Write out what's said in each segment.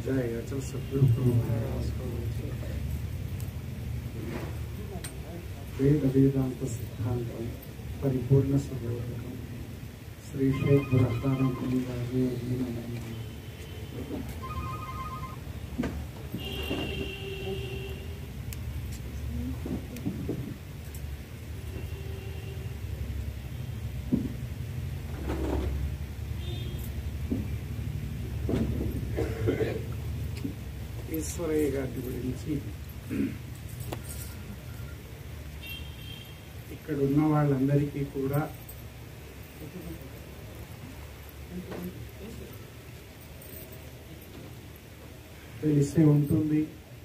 जय अचल सतगुरु प्रभु महाराज వేద వేదాంత సిద్ధాంతం పరిపూర్ణ సుబోధకం శ్రీ షేక్ బురహానం గారి అధీనమైన ఈశ్వరయ్య గారి గురించి ఇక్కడ ఉన్న వాళ్ళందరికీ కూడా తెలిసే ఉంటుంది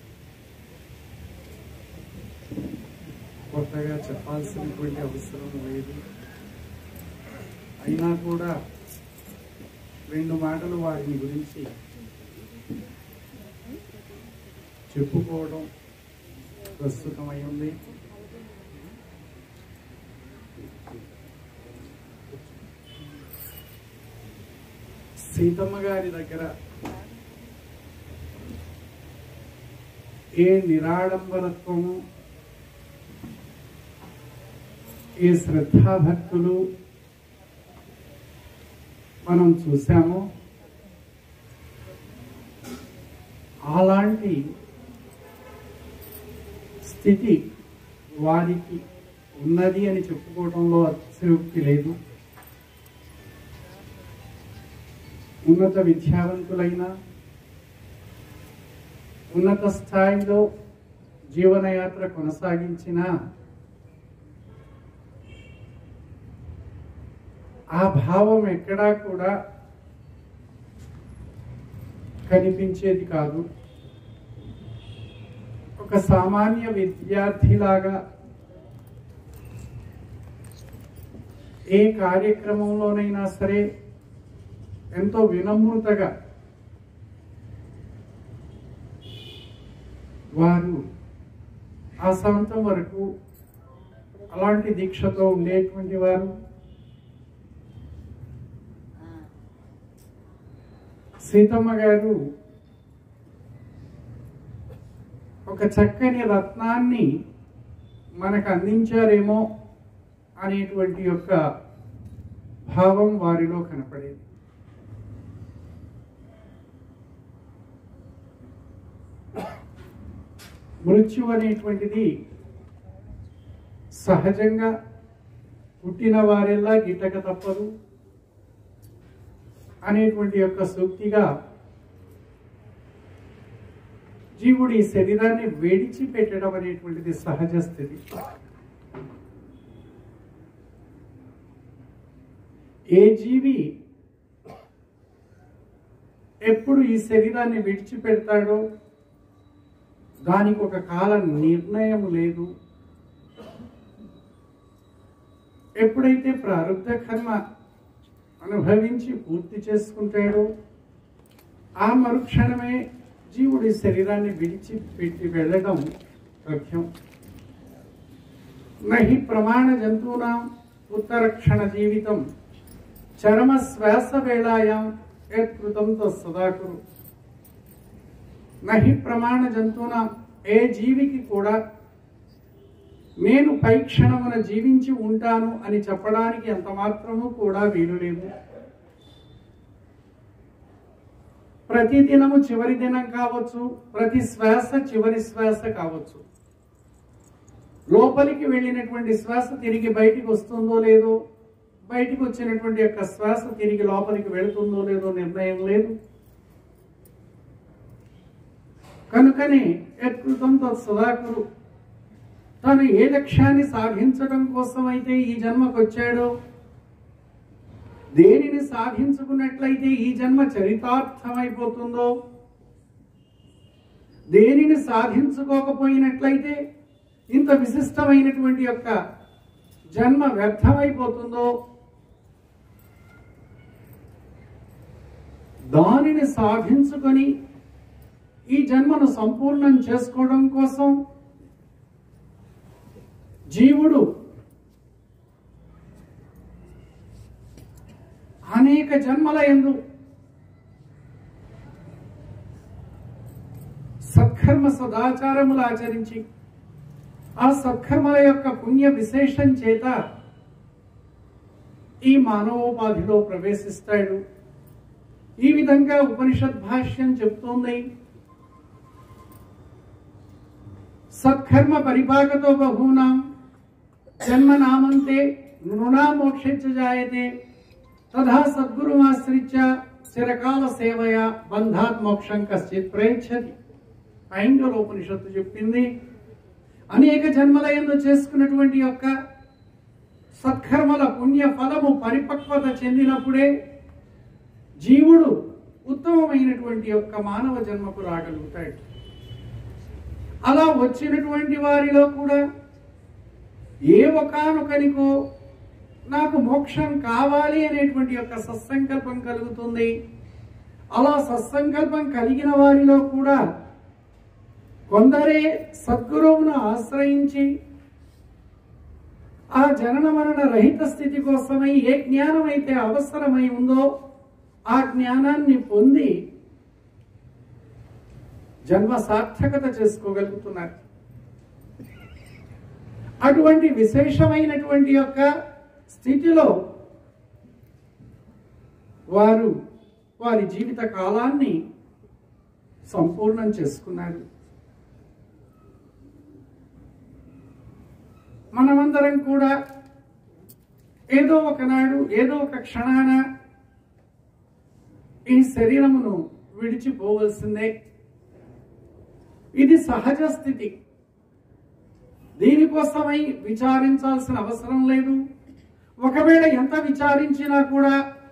కొత్తగా చెప్పాల్సినటువంటి అవసరం లేదు అయినా కూడా రెండు మాటలు వారిని గురించి చెప్పుకోవడం ప్రస్తుతమై ఉంది సీతమ్మ గారి దగ్గర ఏ నిరాడంబరత్వము ఏ శ్రద్ధాభక్తులు మనం చూసామో అలాంటి స్థితి వారికి ఉన్నది అని చెప్పుకోవడంలో అతిశయోక్తి లేదు ఉన్నత విద్యావంతులైన ఉన్నత స్థాయిలో జీవనయాత్ర కొనసాగించిన ఆ భావం ఎక్కడా కూడా కనిపించేది కాదు ఒక సామాన్య విద్యార్థిలాగా ఏ కార్యక్రమంలోనైనా సరే ఎంతో వినమ్రతగా వారు ఆ శాంతం వరకు అలాంటి దీక్షతో ఉండేటువంటి వారు సీతమ్మ గారు ఒక చక్కని రత్నాన్ని మనకు అందించారేమో అనేటువంటి యొక్క భావం వారిలో కనపడేది మృత్యు అనేటువంటిది సహజంగా పుట్టిన వారెల్లా గిట్టక తప్పదు అనేటువంటి యొక్క సూక్తిగా జీవుడు ఈ శరీరాన్ని విడిచిపెట్టడం అనేటువంటిది సహజ స్థితి ఏ జీవి ఎప్పుడు ఈ శరీరాన్ని విడిచిపెడతాడో దానికి ఒక కాల నిర్ణయం లేదు ఎప్పుడైతే ప్రారంభ కర్మ అనుభవించి పూర్తి చేసుకుంటాడో ఆ మరుక్షణమే జీవుడి శరీరాన్ని విడిచిపెట్టి వెళ్ళడం తథ్యం నహి ప్రమాణ జంతువునాం ఉత్తరక్షణ జీవితం చరమ శ్వాస వేళాయాం యత్కృతం తదాకురు నహి ప్రమాణ జంతువున ఏ జీవికి కూడా నేను పై క్షణమున జీవించి ఉంటాను అని చెప్పడానికి ఎంత మాత్రము కూడా వీలు లేదు ప్రతి దినము చివరి దినం కావచ్చు ప్రతి శ్వాస చివరి శ్వాస కావచ్చు లోపలికి వెళ్ళినటువంటి శ్వాస తిరిగి బయటికి వస్తుందో లేదో బయటికి వచ్చినటువంటి యొక్క శ్వాస తిరిగి లోపలికి వెళుతుందో లేదో నిర్ణయం లేదు కనుకనే యత్కృతంతో సదాకురు తను ఏ లక్ష్యాన్ని సాధించడం కోసమైతే ఈ జన్మకు వచ్చాడో దేనిని సాధించుకున్నట్లయితే ఈ జన్మ చరితార్థమైపోతుందో దేనిని సాధించుకోకపోయినట్లయితే ఇంత విశిష్టమైనటువంటి యొక్క జన్మ వ్యర్థమైపోతుందో దానిని సాధించుకొని ఈ జన్మను సంపూర్ణం చేసుకోవడం కోసం జీవుడు అనేక జన్మల ఎందు సత్కర్మ సదాచారములు ఆచరించి ఆ సత్కర్మల యొక్క పుణ్య విశేషం చేత ఈ మానవోపాధిలో ప్రవేశిస్తాడు ఈ విధంగా ఉపనిషత్ భాష్యం చెప్తోంది సత్కర్మ పరిపాకతో బహూనాం జన్మ నామంతే నృణామోక్ష జాయతే తథా సద్గురుమాశ్రిత్య చిరకాల సేవయ బంధాత్ మోక్షం కశ్చిత్ ప్రయచ్చతి ఐంగలోపనిషత్తు చెప్పింది అనేక జన్మల ఎందు చేసుకున్నటువంటి యొక్క సత్కర్మల పుణ్య ఫలము పరిపక్వత చెందినప్పుడే జీవుడు ఉత్తమమైనటువంటి యొక్క మానవ జన్మకు రాగలుగుతాడు అలా వచ్చినటువంటి వారిలో కూడా ఏ ఒకానొకనికో నాకు మోక్షం కావాలి అనేటువంటి యొక్క సత్సంకల్పం కలుగుతుంది అలా సత్సంకల్పం కలిగిన వారిలో కూడా కొందరే సద్గురువును ఆశ్రయించి ఆ జనన మరణ రహిత స్థితి కోసమై ఏ జ్ఞానం అయితే అవసరమై ఉందో ఆ జ్ఞానాన్ని పొంది జన్మ సార్థకత చేసుకోగలుగుతున్నారు అటువంటి విశేషమైనటువంటి యొక్క స్థితిలో వారు వారి జీవిత కాలాన్ని సంపూర్ణం చేసుకున్నారు మనమందరం కూడా ఏదో ఒకనాడు ఏదో ఒక క్షణాన ఈ శరీరమును విడిచిపోవలసిందే ఇది సహజ స్థితి దీనికోసమై విచారించాల్సిన అవసరం లేదు ఒకవేళ ఎంత విచారించినా కూడా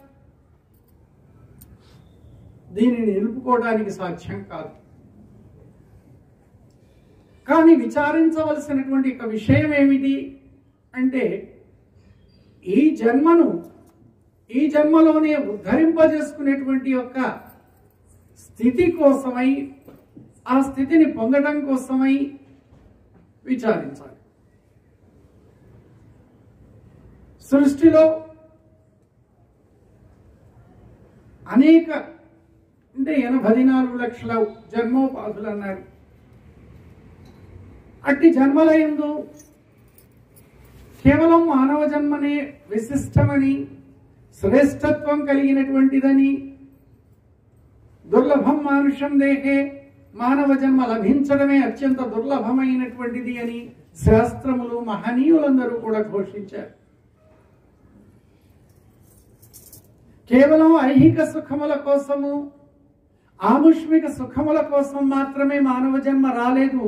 దీనిని నిలుపుకోవడానికి సాధ్యం కాదు కానీ విచారించవలసినటువంటి ఒక విషయం ఏమిటి అంటే ఈ జన్మను ఈ జన్మలోనే ఉద్ధరింపజేసుకునేటువంటి యొక్క స్థితి కోసమై ఆ స్థితిని పొందడం కోసమై విచారించాలి సృష్టిలో అనేక అంటే ఎనభై నాలుగు లక్షల జన్మోపాధులు అన్నారు అట్టి జన్మలయందు కేవలం మానవ జన్మనే విశిష్టమని శ్రేష్టత్వం కలిగినటువంటిదని దుర్లభం మానుషం దేహే మానవ జన్మ లభించడమే అత్యంత దుర్లభమైనటువంటిది అని శాస్త్రములు మహనీయులందరూ కూడా ఘోషించారు కేవలం ఐహిక సుఖముల కోసము ఆముష్మిక సుఖముల కోసం మాత్రమే మానవ జన్మ రాలేదు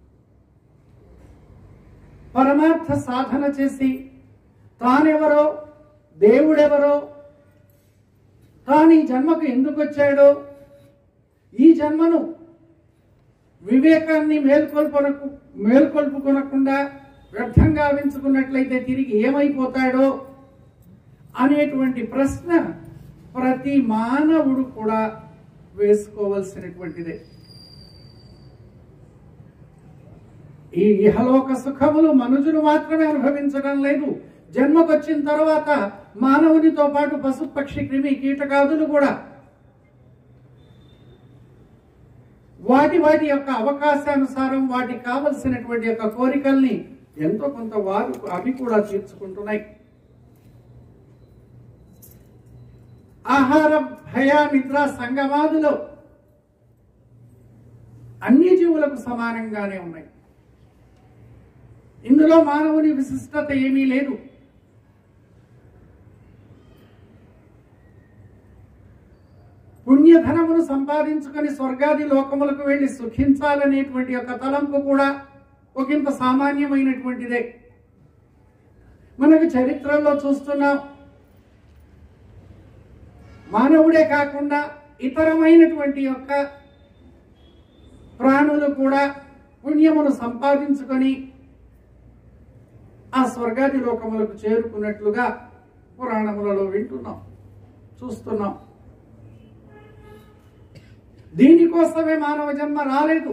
పరమార్థ సాధన చేసి తానెవరో దేవుడెవరో తాను ఈ జన్మకు ఎందుకు వచ్చాడో ఈ జన్మను వివేకాన్ని మేల్కొల్పనకు మేల్కొల్పుకొనకుండా వ్యర్థంగా వించుకున్నట్లయితే తిరిగి ఏమైపోతాడో అనేటువంటి ప్రశ్న ప్రతి మానవుడు కూడా వేసుకోవలసినటువంటిదే ఈ ఇహలోక సుఖములు మనుషులు మాత్రమే అనుభవించడం లేదు జన్మకొచ్చిన తర్వాత మానవునితో పాటు పశు పక్షి క్రిమి కీటకాదులు కూడా వాటి వాటి యొక్క అవకాశానుసారం వాటికి కావలసినటువంటి యొక్క కోరికల్ని ఎంతో కొంత వారు అవి కూడా తీర్చుకుంటున్నాయి ఆహార భయ నిద్ర సంగమాదులు అన్ని జీవులకు సమానంగానే ఉన్నాయి ఇందులో మానవుని విశిష్టత ఏమీ లేదు పుణ్యధనమును సంపాదించుకొని స్వర్గాది లోకములకు వెళ్లి సుఖించాలనేటువంటి యొక్క తలంపు కూడా ఒకంత సామాన్యమైనటువంటిదే మనకు చరిత్రలో చూస్తున్నాం మానవుడే కాకుండా ఇతరమైనటువంటి యొక్క ప్రాణులు కూడా పుణ్యమును సంపాదించుకొని ఆ స్వర్గాది లోకములకు చేరుకున్నట్లుగా పురాణములలో వింటున్నాం చూస్తున్నాం దీనికోసమే మానవ జన్మ రాలేదు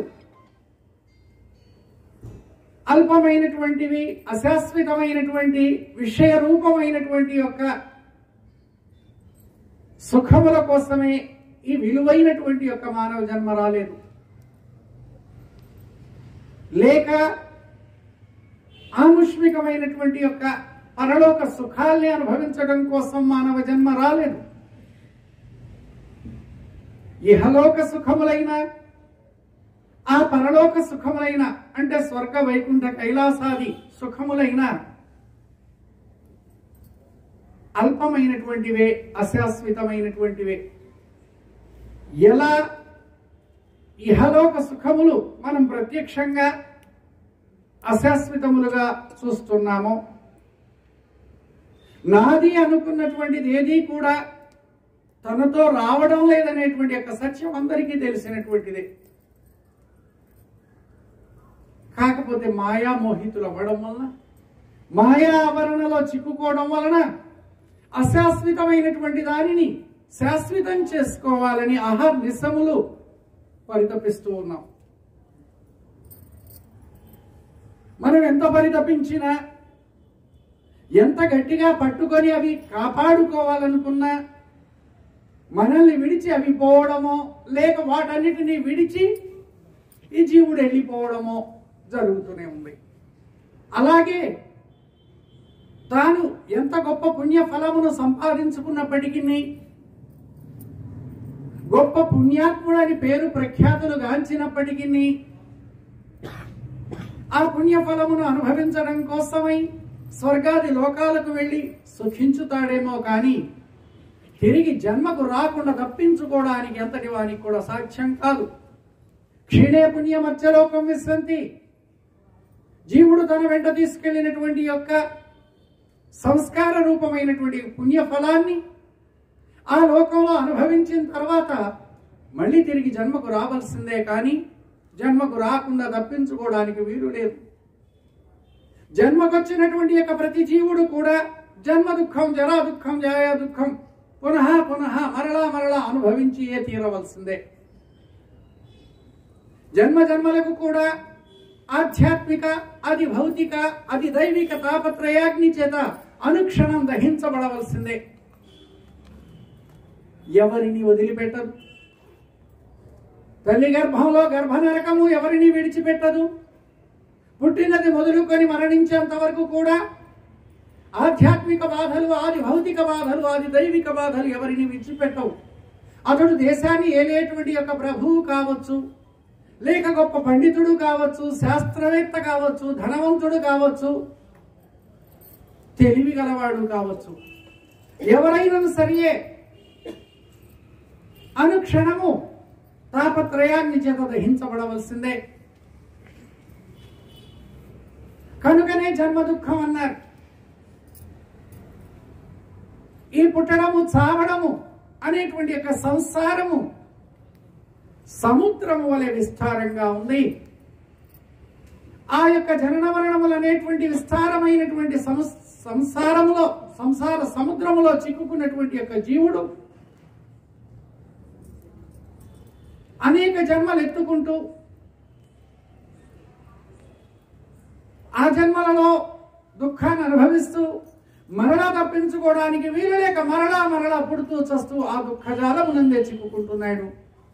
అల్పమైనటువంటివి అశాశ్వతమైనటువంటి విషయ రూపమైనటువంటి యొక్క సుఖముల కోసమే ఈ విలువైనటువంటి యొక్క మానవ జన్మ రాలేదు లేక ఆముష్మికమైనటువంటి యొక్క పరలోక సుఖాల్ని అనుభవించడం కోసం మానవ జన్మ రాలేదు ఇహలోక సుఖములైన ఆ పరలోక సుఖములైన అంటే స్వర్గ వైకుంఠ కైలాసాది సుఖములైన అల్పమైనటువంటివే అశాశ్వతమైనటువంటివే ఎలా ఇహలోక సుఖములు మనం ప్రత్యక్షంగా అశాశ్వతములుగా చూస్తున్నామో నాది అనుకున్నటువంటిది ఏది కూడా తనతో రావడం లేదనేటువంటి యొక్క సత్యం అందరికీ తెలిసినటువంటిదే కాకపోతే మాయా మోహితులు అవ్వడం వలన మాయా ఆవరణలో చిక్కుకోవడం వలన అశాశ్వతమైనటువంటి దానిని శాశ్వతం చేసుకోవాలని ఆహార నిశములు పరితపిస్తూ ఉన్నాం మనం ఎంత పరితపించినా ఎంత గట్టిగా పట్టుకొని అవి కాపాడుకోవాలనుకున్నా మనల్ని విడిచి అవి పోవడమో లేక వాటన్నిటినీ విడిచి ఈ జీవుడు వెళ్ళిపోవడమో జరుగుతూనే ఉంది అలాగే తాను ఎంత గొప్ప పుణ్య ఫలమును సంపాదించుకున్నప్పటికీ గొప్ప పుణ్యాత్ముడని పేరు ప్రఖ్యాతులు గాంచినప్పటికీ ఆ పుణ్య ఫలమును అనుభవించడం కోసమై స్వర్గాది లోకాలకు వెళ్ళి సుఖించుతాడేమో కానీ తిరిగి జన్మకు రాకుండా తప్పించుకోవడానికి ఎంతటి వానికి కూడా సాధ్యం కాదు క్షీణే పుణ్య మధ్యలోకం విశ్రంతి జీవుడు తన వెంట తీసుకెళ్లినటువంటి యొక్క సంస్కార రూపమైనటువంటి పుణ్య ఫలాన్ని ఆ లోకంలో అనుభవించిన తర్వాత మళ్ళీ తిరిగి జన్మకు రావాల్సిందే కానీ జన్మకు రాకుండా తప్పించుకోవడానికి వీలు లేదు జన్మకొచ్చినటువంటి యొక్క ప్రతి జీవుడు కూడా జన్మ దుఃఖం జరా దుఃఖం జాయా దుఃఖం పునః పునః మరలా మరలా అనుభవించి ఏ తీరవలసిందే జన్మ జన్మలకు కూడా ఆధ్యాత్మిక అది భౌతిక అది దైవిక తాపత్రయాగ్ని చేత అనుక్షణం దహించబడవలసిందే ఎవరిని వదిలిపెట్టదు తల్లి గర్భంలో గర్భనరకము ఎవరిని విడిచిపెట్టదు పుట్టినది మొదలుకొని మరణించేంత వరకు కూడా ఆధ్యాత్మిక బాధలు ఆది భౌతిక బాధలు ఆది దైవిక బాధలు ఎవరిని విడిచిపెట్టవు అతడు దేశాన్ని ఏలేటువంటి యొక్క ప్రభువు కావచ్చు లేక గొప్ప పండితుడు కావచ్చు శాస్త్రవేత్త కావచ్చు ధనవంతుడు కావచ్చు తెలివి గలవాడు కావచ్చు ఎవరైనా సరియే అనుక్షణము తాపత్రయాన్ని చేత దహించబడవలసిందే కనుకనే జన్మ దుఃఖం అన్నారు ఈ పుట్టడము చావడము అనేటువంటి యొక్క సంసారము సముద్రము వలె విస్తారంగా ఉంది ఆ యొక్క జనన మరణములు అనేటువంటి విస్తారమైనటువంటి సంస్- సంసారములో సంసార సముద్రములో చిక్కుకున్నటువంటి యొక్క జీవుడు అనేక జన్మలు ఎత్తుకుంటూ ఆ జన్మలలో దుఃఖాన్ని అనుభవిస్తూ మరలా తప్పించుకోవడానికి వీలు లేక మరలా మరలా పుడుతూ చస్తూ ఆ దుఃఖజాలమునందే చిక్కుకుంటున్నాడు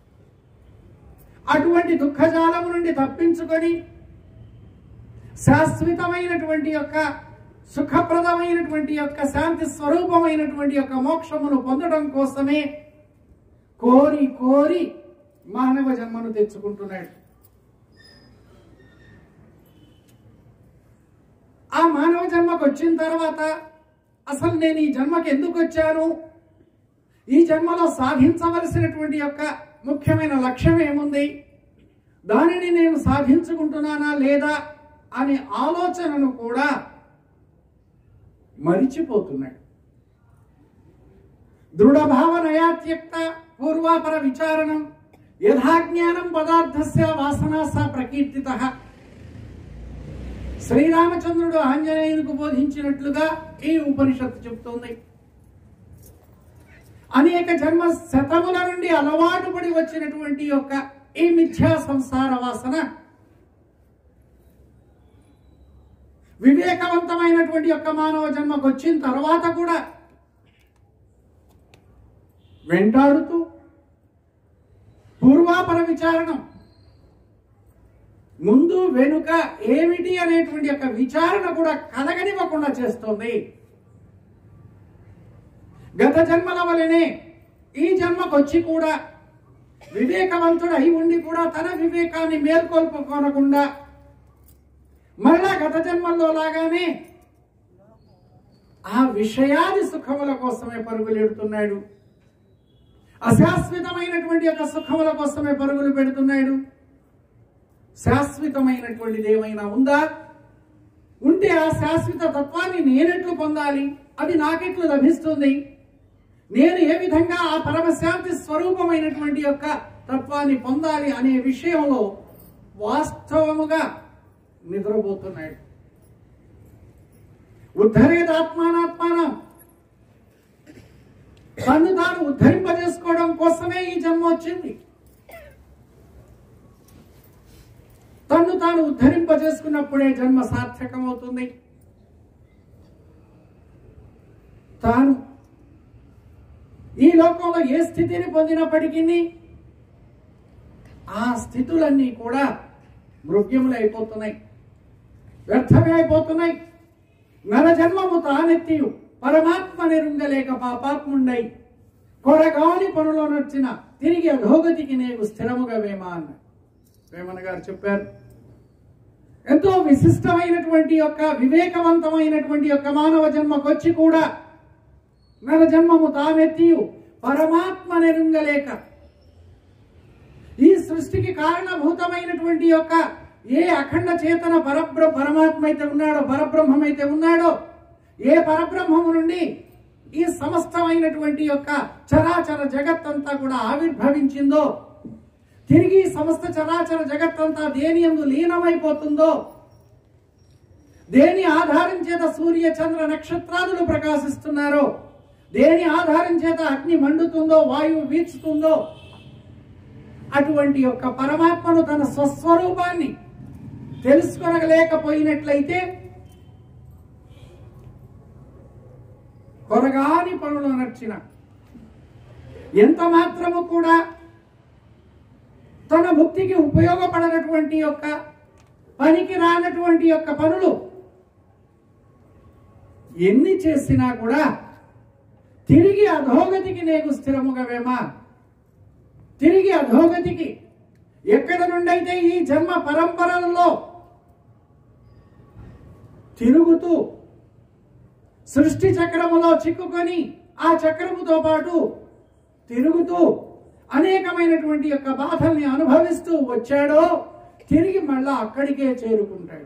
అటువంటి దుఃఖజాలము నుండి తప్పించుకొని శాశ్వతమైనటువంటి యొక్క సుఖప్రదమైనటువంటి యొక్క శాంతి స్వరూపమైనటువంటి యొక్క మోక్షమును పొందడం కోసమే కోరి కోరి మానవ జన్మను తెచ్చుకుంటున్నాడు ఆ మానవ జన్మకు వచ్చిన తర్వాత అసలు నేను ఈ జన్మకి ఎందుకు వచ్చాను ఈ జన్మలో సాధించవలసినటువంటి యొక్క ముఖ్యమైన లక్ష్యం ఏముంది దానిని నేను సాధించుకుంటున్నానా లేదా అనే ఆలోచనను కూడా మరిచిపోతున్నాడు దృఢ భావనయా త్యక్త పూర్వాపర విచారణం యథాజ్ఞానం పదార్థస్య వాసనా స ప్రకీర్తిత శ్రీరామచంద్రుడు ఆంజనేయునికి బోధించినట్లుగా ఈ ఉపనిషత్తు చెప్తోంది అనేక జన్మ శతముల నుండి అలవాటు పడి వచ్చినటువంటి యొక్క ఈ మిథ్యా సంసార వాసన వివేకవంతమైనటువంటి యొక్క మానవ జన్మకు వచ్చిన తర్వాత కూడా వెంటాడుతూ పూర్వాపర విచారణం ముందు వెనుక ఏమిటి అనేటువంటి యొక్క విచారణ కూడా కలగనివ్వకుండా చేస్తుంది గత జన్మల వలనే ఈ జన్మకొచ్చి కూడా వివేకవంతుడు అయి ఉండి కూడా తన వివేకాన్ని మేల్కొల్పుకోనకుండా మళ్ళా గత జన్మల్లో లాగానే ఆ విషయాది సుఖముల కోసమే పరుగులెడుతున్నాడు అశాశ్వతమైనటువంటి యొక్క సుఖముల కోసమే పరుగులు పెడుతున్నాడు శాశ్వతమైనటువంటిది ఏమైనా ఉందా ఉంటే ఆ శాశ్వత తత్వాన్ని నేనెట్లు పొందాలి అది నాకెట్లు లభిస్తుంది నేను ఏ విధంగా ఆ పరమశాంతి స్వరూపమైనటువంటి యొక్క తత్వాన్ని పొందాలి అనే విషయంలో వాస్తవముగా నిద్రపోతున్నాడు ఉద్ధరేదాత్మానాత్మానం తను తాను ఉద్ధరింపజేసుకోవడం కోసమే ఈ జన్మ వచ్చింది తను తాను ఉద్ధరింపజేసుకున్నప్పుడే జన్మ సార్థకమవుతుంది తాను ఈ లోకంలో ఏ స్థితిని పొందినప్పటికీ ఆ స్థితులన్నీ కూడా మృగ్యములు అయిపోతున్నాయి వ్యర్థమే అయిపోతున్నాయి నర జన్మము తానెత్తి పరమాత్మ నిరుంగలేక పాపాత్ముండై కొరగాని పనులో నచ్చిన తిరిగి అధోగతికి నేను స్థిరముగా వేమా అన్న వేమన గారు చెప్పారు ఎంతో విశిష్టమైనటువంటి యొక్క వివేకవంతమైనటువంటి యొక్క మానవ జన్మకొచ్చి కూడా నర జన్మము తానెత్తి పరమాత్మ నెరుంగలేక ఈ సృష్టికి కారణభూతమైనటువంటి యొక్క ఏ అఖండ చేతన పరబ్ర పరమాత్మ అయితే ఉన్నాడో పరబ్రహ్మం అయితే ఉన్నాడో ఏ పరబ్రహ్మము నుండి ఈ సమస్తమైనటువంటి యొక్క చరాచర జగత్తంతా కూడా ఆవిర్భవించిందో తిరిగి ఈ సమస్త చరాచర జగత్తంతా దేని ఎందు లీనమైపోతుందో దేని ఆధారం చేత సూర్య చంద్ర నక్షత్రాదులు ప్రకాశిస్తున్నారో దేని ఆధారం చేత అగ్ని మండుతుందో వాయువు వీచుతుందో అటువంటి యొక్క పరమాత్మను తన స్వస్వరూపాన్ని తెలుసుకొనలేకపోయినట్లయితే కొరగాని పనులు నడిచిన ఎంత మాత్రము కూడా తన ముక్తికి ఉపయోగపడనటువంటి యొక్క పనికి రానటువంటి యొక్క పనులు ఎన్ని చేసినా కూడా తిరిగి అధోగతికి నేను స్థిరముగా వేమా తిరిగి అధోగతికి ఎక్కడ నుండైతే ఈ జన్మ పరంపరలలో తిరుగుతూ సృష్టి చక్రములో చిక్కుకొని ఆ చక్రముతో పాటు తిరుగుతూ అనేకమైనటువంటి యొక్క బాధల్ని అనుభవిస్తూ వచ్చాడో తిరిగి మళ్ళా అక్కడికే చేరుకుంటాడు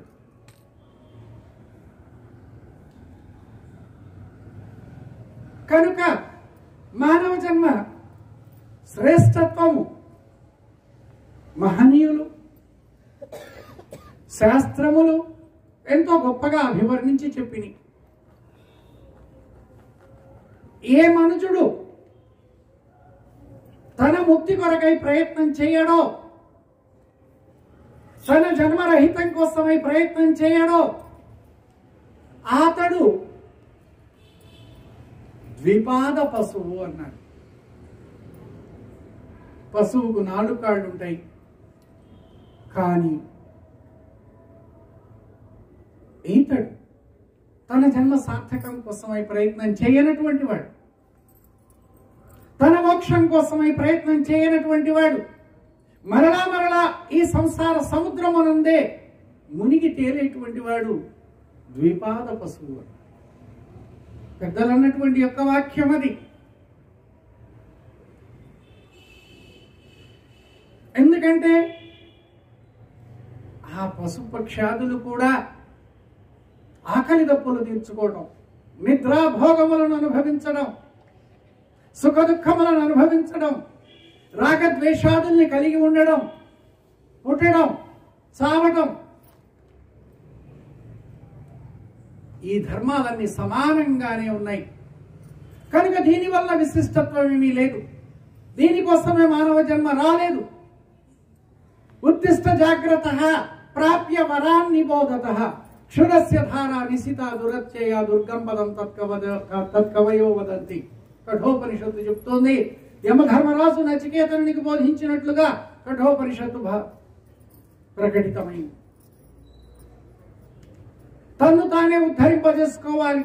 కనుక మానవ జన్మ శ్రేష్టత్వము మహనీయులు శాస్త్రములు ఎంతో గొప్పగా అభివర్ణించి చెప్పిని ఏ మనుజుడు తన ముక్తి కొరకై ప్రయత్నం చేయడో తన జన్మరహితం కోసమై ప్రయత్నం చేయడో అతడు ద్విపాద పశువు అన్నాడు పశువుకు నాలుగు కాళ్ళు ఉంటాయి కానీ ఈతడు తన జన్మ సార్థకం కోసమై ప్రయత్నం చేయనటువంటి వాడు తన మోక్షం కోసమై ప్రయత్నం చేయనటువంటి వాడు మరలా మరలా ఈ సంసార సముద్రమునందే మునిగి తేలేటువంటి వాడు ద్విపాద పశువు పెద్దలు అన్నటువంటి యొక్క వాక్యం అది ఎందుకంటే ఆ పశుపక్షాదులు కూడా ఆకలి దప్పులు తీర్చుకోవడం నిద్రాభోగములను అనుభవించడం సుఖ దుఃఖములను అనుభవించడం రాగద్వేషాదుల్ని కలిగి ఉండడం పుట్టడం చావడం ఈ ధర్మాలన్నీ సమానంగానే ఉన్నాయి కనుక దీనివల్ల విశిష్టత్వం ఏమీ లేదు దీనికోసమే మానవ జన్మ రాలేదు ఉత్తిష్ట జాగ్రత్త ప్రాప్య వరాన్ని బోధత క్షురస్య ధార నిశిత దురత్యయ దుర్గం పదం తత్కవద తత్కవయో వదంతి కఠోపనిషత్తు చెప్తోంది యమధర్మరాజు నచికేతనునికి బోధించినట్లుగా కఠోపనిషత్తు భా ప్రకటితమైంది తన్ను తానే ఉద్ధరింపజేసుకోవాలి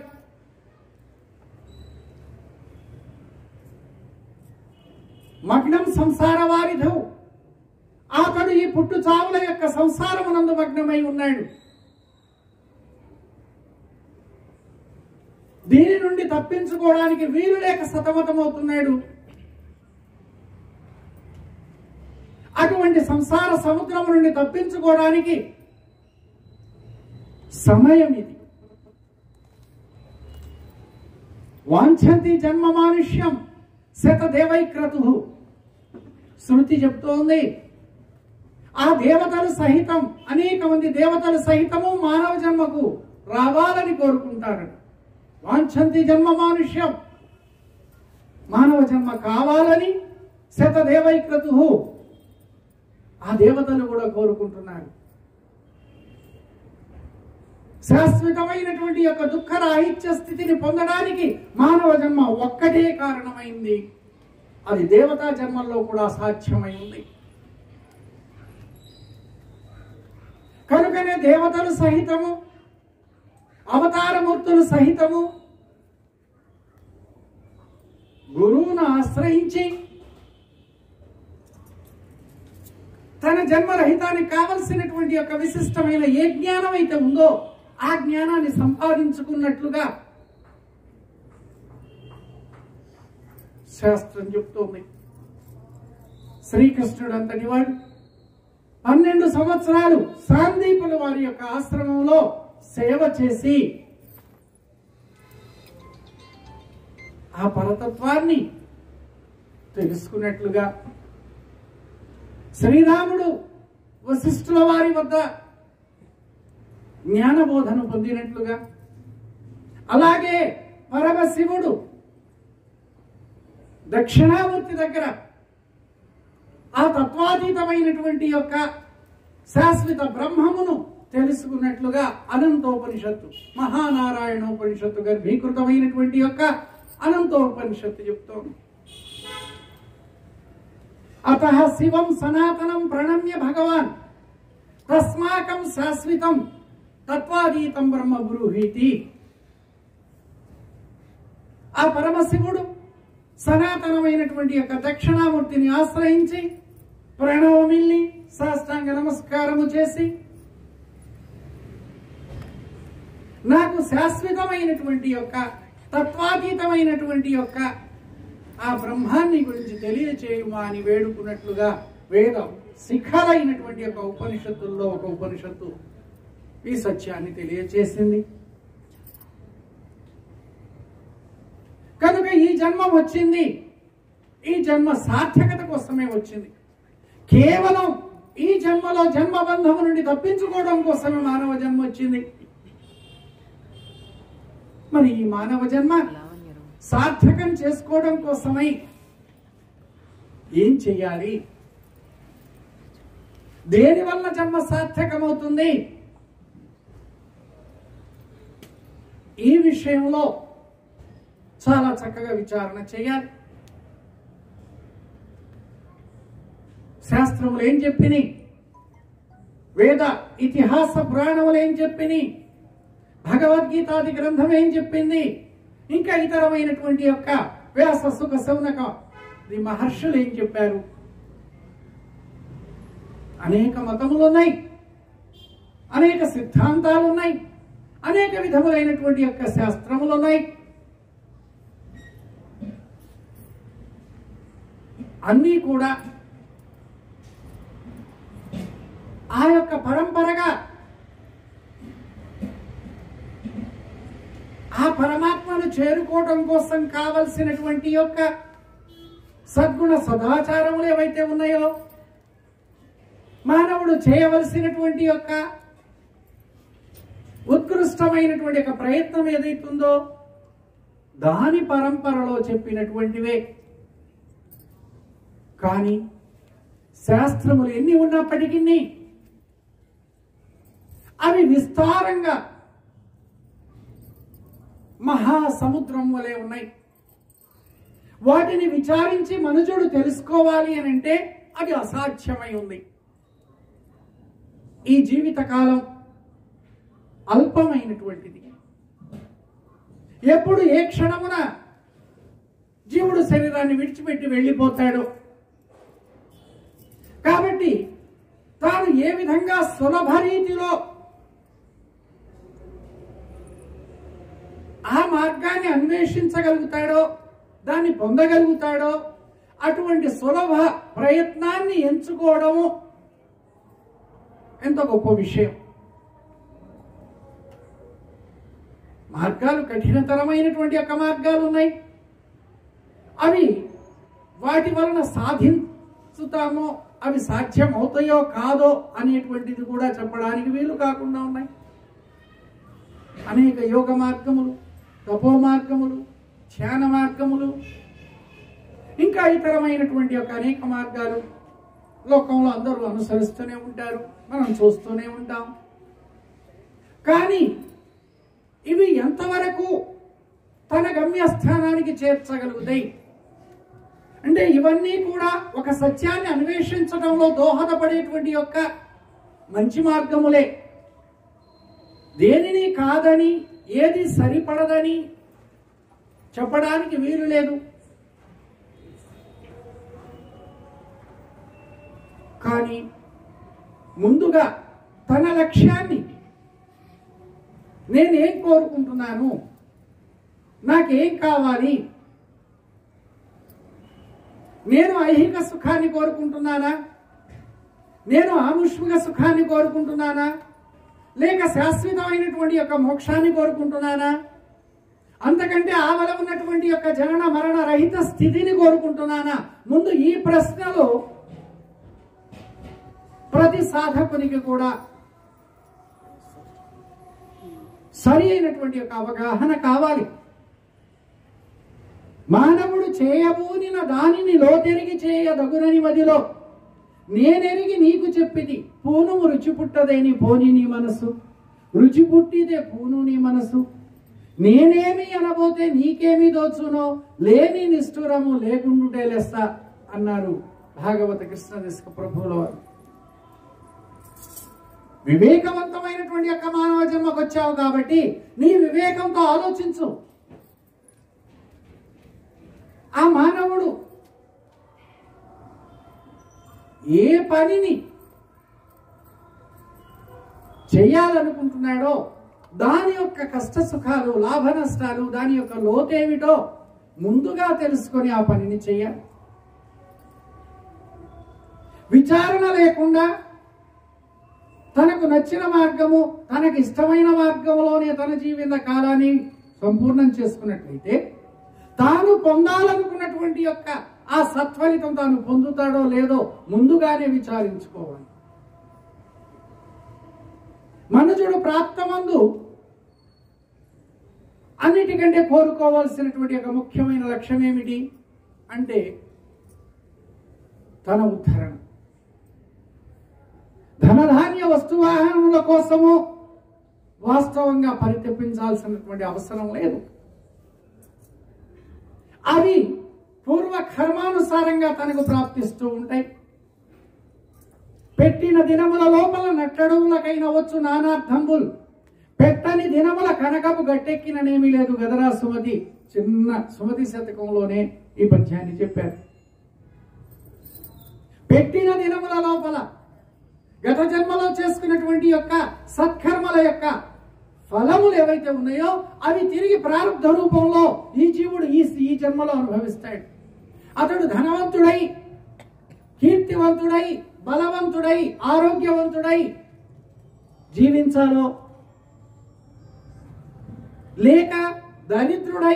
మగ్నం సంసార వారిధు అతడు ఈ పుట్టు చావుల యొక్క సంసారమునందు మగ్నమై ఉన్నాడు దీని నుండి తప్పించుకోవడానికి వీలు లేక సతమతమవుతున్నాడు అటువంటి సంసార సముద్రం నుండి తప్పించుకోవడానికి సమయం ఇది వాంఛంతి జన్మ మానుష్యం శతదేవైక్రతు శృతి చెప్తోంది ఆ దేవతలు సహితం అనేక మంది దేవతలు సహితము మానవ జన్మకు రావాలని కోరుకుంటారు వాంఛంతి జన్మ మానుష్యం మానవ జన్మ కావాలని శతదేవైక్రతు ఆ దేవతలు కూడా కోరుకుంటున్నారు శాశ్వతమైనటువంటి యొక్క దుఃఖ రాహిత్య స్థితిని పొందడానికి మానవ జన్మ ఒక్కటే కారణమైంది అది దేవతా జన్మల్లో కూడా సాధ్యమై ఉంది కనుకనే దేవతలు సహితము అవతారమూర్తులు సహితము గురువును ఆశ్రయించి తన జన్మరహితానికి కావలసినటువంటి యొక్క విశిష్టమైన ఏ జ్ఞానం అయితే ఉందో ఆ జ్ఞానాన్ని సంపాదించుకున్నట్లుగా శాస్త్రం చెప్తోంది శ్రీకృష్ణుడు అంతటి వాడు పన్నెండు సంవత్సరాలు సాందీపుల వారి యొక్క ఆశ్రమంలో సేవ చేసి ఆ పరతత్వాన్ని తెలుసుకున్నట్లుగా శ్రీరాముడు వశిష్ఠుల వారి వద్ద జ్ఞానబోధన పొందినట్లుగా అలాగే పరమశివుడు దక్షిణామూర్తి దగ్గర ఆ తత్వాతీతమైనటువంటి యొక్క శాశ్వత బ్రహ్మమును తెలుసుకున్నట్లుగా అనంతోపనిషత్తు మహానారాయణోపనిషత్తు గర్భీకృతమైనటువంటి యొక్క అనంతోపనిషత్తు చెప్తోంది అత శివం సనాతనం ప్రణమ్య భగవాన్ తస్మాకం శాశ్వతం తత్వాతీతం బ్రహ్మ బ్రూహీతి ఆ పరమశివుడు సనాతనమైనటువంటి యొక్క దక్షిణామూర్తిని ఆశ్రయించి ప్రణవమిల్లి సాష్టాంగ నమస్కారము చేసి నాకు శాశ్వతమైనటువంటి యొక్క తత్వాతీతమైనటువంటి యొక్క ఆ బ్రహ్మాన్ని గురించి తెలియచేయుమా అని వేడుకున్నట్లుగా వేదం శిఖరైనటువంటి యొక్క ఉపనిషత్తుల్లో ఒక ఉపనిషత్తు ఈ సత్యాన్ని తెలియచేసింది కనుక ఈ జన్మ వచ్చింది ఈ జన్మ సార్థకత కోసమే వచ్చింది కేవలం ఈ జన్మలో జన్మ బంధము నుండి తప్పించుకోవడం కోసమే మానవ జన్మ వచ్చింది మరి ఈ మానవ జన్మ సార్థకం చేసుకోవడం కోసమై ఏం చెయ్యాలి దేని వల్ల జన్మ సార్థకమవుతుంది ఈ విషయంలో చాలా చక్కగా విచారణ చేయాలి శాస్త్రములు ఏం చెప్పిని వేద ఇతిహాస పురాణములు ఏం చెప్పిని భగవద్గీతాది గ్రంథం ఏం చెప్పింది ఇంకా ఇతరమైనటువంటి యొక్క వ్యాస సుఖ సౌనక ఈ మహర్షులు ఏం చెప్పారు అనేక మతములు ఉన్నాయి అనేక సిద్ధాంతాలు ఉన్నాయి అనేక విధములైనటువంటి యొక్క శాస్త్రములు ఉన్నాయి అన్నీ కూడా ఆ యొక్క పరంపరగా ఆ పరమాత్మను చేరుకోవడం కోసం కావలసినటువంటి యొక్క సద్గుణ సదాచారములు ఏవైతే ఉన్నాయో మానవుడు చేయవలసినటువంటి యొక్క ఉత్కృష్టమైనటువంటి యొక్క ప్రయత్నం ఏదైతుందో దాని పరంపరలో చెప్పినటువంటివే కానీ శాస్త్రములు ఎన్ని ఉన్నప్పటికీ అవి విస్తారంగా మహాసముద్రం వలె ఉన్నాయి వాటిని విచారించి మనుజుడు తెలుసుకోవాలి అని అంటే అది అసాధ్యమై ఉంది ఈ జీవితకాలం అల్పమైనటువంటిది ఎప్పుడు ఏ క్షణమున జీవుడు శరీరాన్ని విడిచిపెట్టి వెళ్ళిపోతాడు కాబట్టి తాను ఏ విధంగా సులభ రీతిలో ఆ మార్గాన్ని అన్వేషించగలుగుతాడో దాన్ని పొందగలుగుతాడో అటువంటి సులభ ప్రయత్నాన్ని ఎంచుకోవడము ఎంత గొప్ప విషయం మార్గాలు కఠినతరమైనటువంటి యొక్క మార్గాలు ఉన్నాయి అవి వాటి వలన సాధించుతామో అవి సాధ్యం అవుతాయో కాదో అనేటువంటిది కూడా చెప్పడానికి వీలు కాకుండా ఉన్నాయి అనేక యోగ మార్గములు తపో మార్గములు ధ్యాన మార్గములు ఇంకా ఇతరమైనటువంటి యొక్క అనేక మార్గాలు లోకంలో అందరూ అనుసరిస్తూనే ఉంటారు మనం చూస్తూనే ఉంటాం కానీ ఇవి ఎంతవరకు తన గమ్యస్థానానికి చేర్చగలుగుతాయి అంటే ఇవన్నీ కూడా ఒక సత్యాన్ని అన్వేషించడంలో దోహదపడేటువంటి యొక్క మంచి మార్గములే దేనిని కాదని ఏది సరిపడదని చెప్పడానికి వీలు లేదు కానీ ముందుగా తన లక్ష్యాన్ని నేనేం కోరుకుంటున్నాను నాకేం కావాలి నేను ఐహిక సుఖాన్ని కోరుకుంటున్నానా నేను ఆముష్మిక సుఖాన్ని కోరుకుంటున్నానా లేక శాశ్వతమైనటువంటి యొక్క మోక్షాన్ని కోరుకుంటున్నానా అంతకంటే ఆవల ఉన్నటువంటి యొక్క జనన మరణ రహిత స్థితిని కోరుకుంటున్నానా ముందు ఈ ప్రశ్నలో ప్రతి సాధకునికి కూడా సరి అయినటువంటి యొక్క అవగాహన కావాలి మానవుడు చేయబూనిన దానిని లోతెరిగి చేయదగునని మదిలో నేనెరిగి నీకు చెప్పిది పూనుము రుచి పుట్టదేని పోని నీ మనసు రుచి పుట్టిదే పూను నీ మనసు నేనేమి అనబోతే నీకేమి దోచునో లేని నిష్ఠురము లేకుండుటే లెస్స అన్నారు భాగవత కృష్ణ దిశక ప్రభువుల వారు వివేకవంతమైనటువంటి యొక్క మానవ జన్మకు వచ్చావు కాబట్టి నీ వివేకంతో ఆలోచించు ఆ మానవుడు ఏ పనిని చేయాలనుకుంటున్నాడో దాని యొక్క కష్ట సుఖాలు లాభ నష్టాలు దాని యొక్క లోతేమిటో ముందుగా తెలుసుకొని ఆ పనిని చేయాలి విచారణ లేకుండా తనకు నచ్చిన మార్గము తనకు ఇష్టమైన మార్గంలోనే తన జీవిత కాలాన్ని సంపూర్ణం చేసుకున్నట్లయితే తాను పొందాలనుకున్నటువంటి యొక్క ఆ సత్ఫలితం తాను పొందుతాడో లేదో ముందుగానే విచారించుకోవాలి మనుజుడు ప్రాప్తమందు అన్నిటికంటే కోరుకోవాల్సినటువంటి ఒక ముఖ్యమైన లక్ష్యం ఏమిటి అంటే తన ఉద్ధరణ ధనధాన్య వస్తువాహనముల కోసము వాస్తవంగా పరితపించాల్సినటువంటి అవసరం లేదు అవి పూర్వ కర్మానుసారంగా తనకు ప్రాప్తిస్తూ ఉంటాయి పెట్టిన దినముల లోపల నట్టడుగులకైన వచ్చు నానార్థంబుల్ పెట్టని దినముల కనకపు గట్టెక్కిననేమీ లేదు గదరా సుమతి చిన్న సుమతి శతకంలోనే ఈ పద్యాన్ని చెప్పారు పెట్టిన దినముల లోపల గత జన్మలో చేసుకున్నటువంటి యొక్క సత్కర్మల యొక్క ఫలములు ఏవైతే ఉన్నాయో అవి తిరిగి ప్రారంభ రూపంలో ఈ జీవుడు ఈ ఈ జన్మలో అనుభవిస్తాడు అతడు ధనవంతుడై కీర్తివంతుడై బలవంతుడై ఆరోగ్యవంతుడై జీవించాలో లేక దరిద్రుడై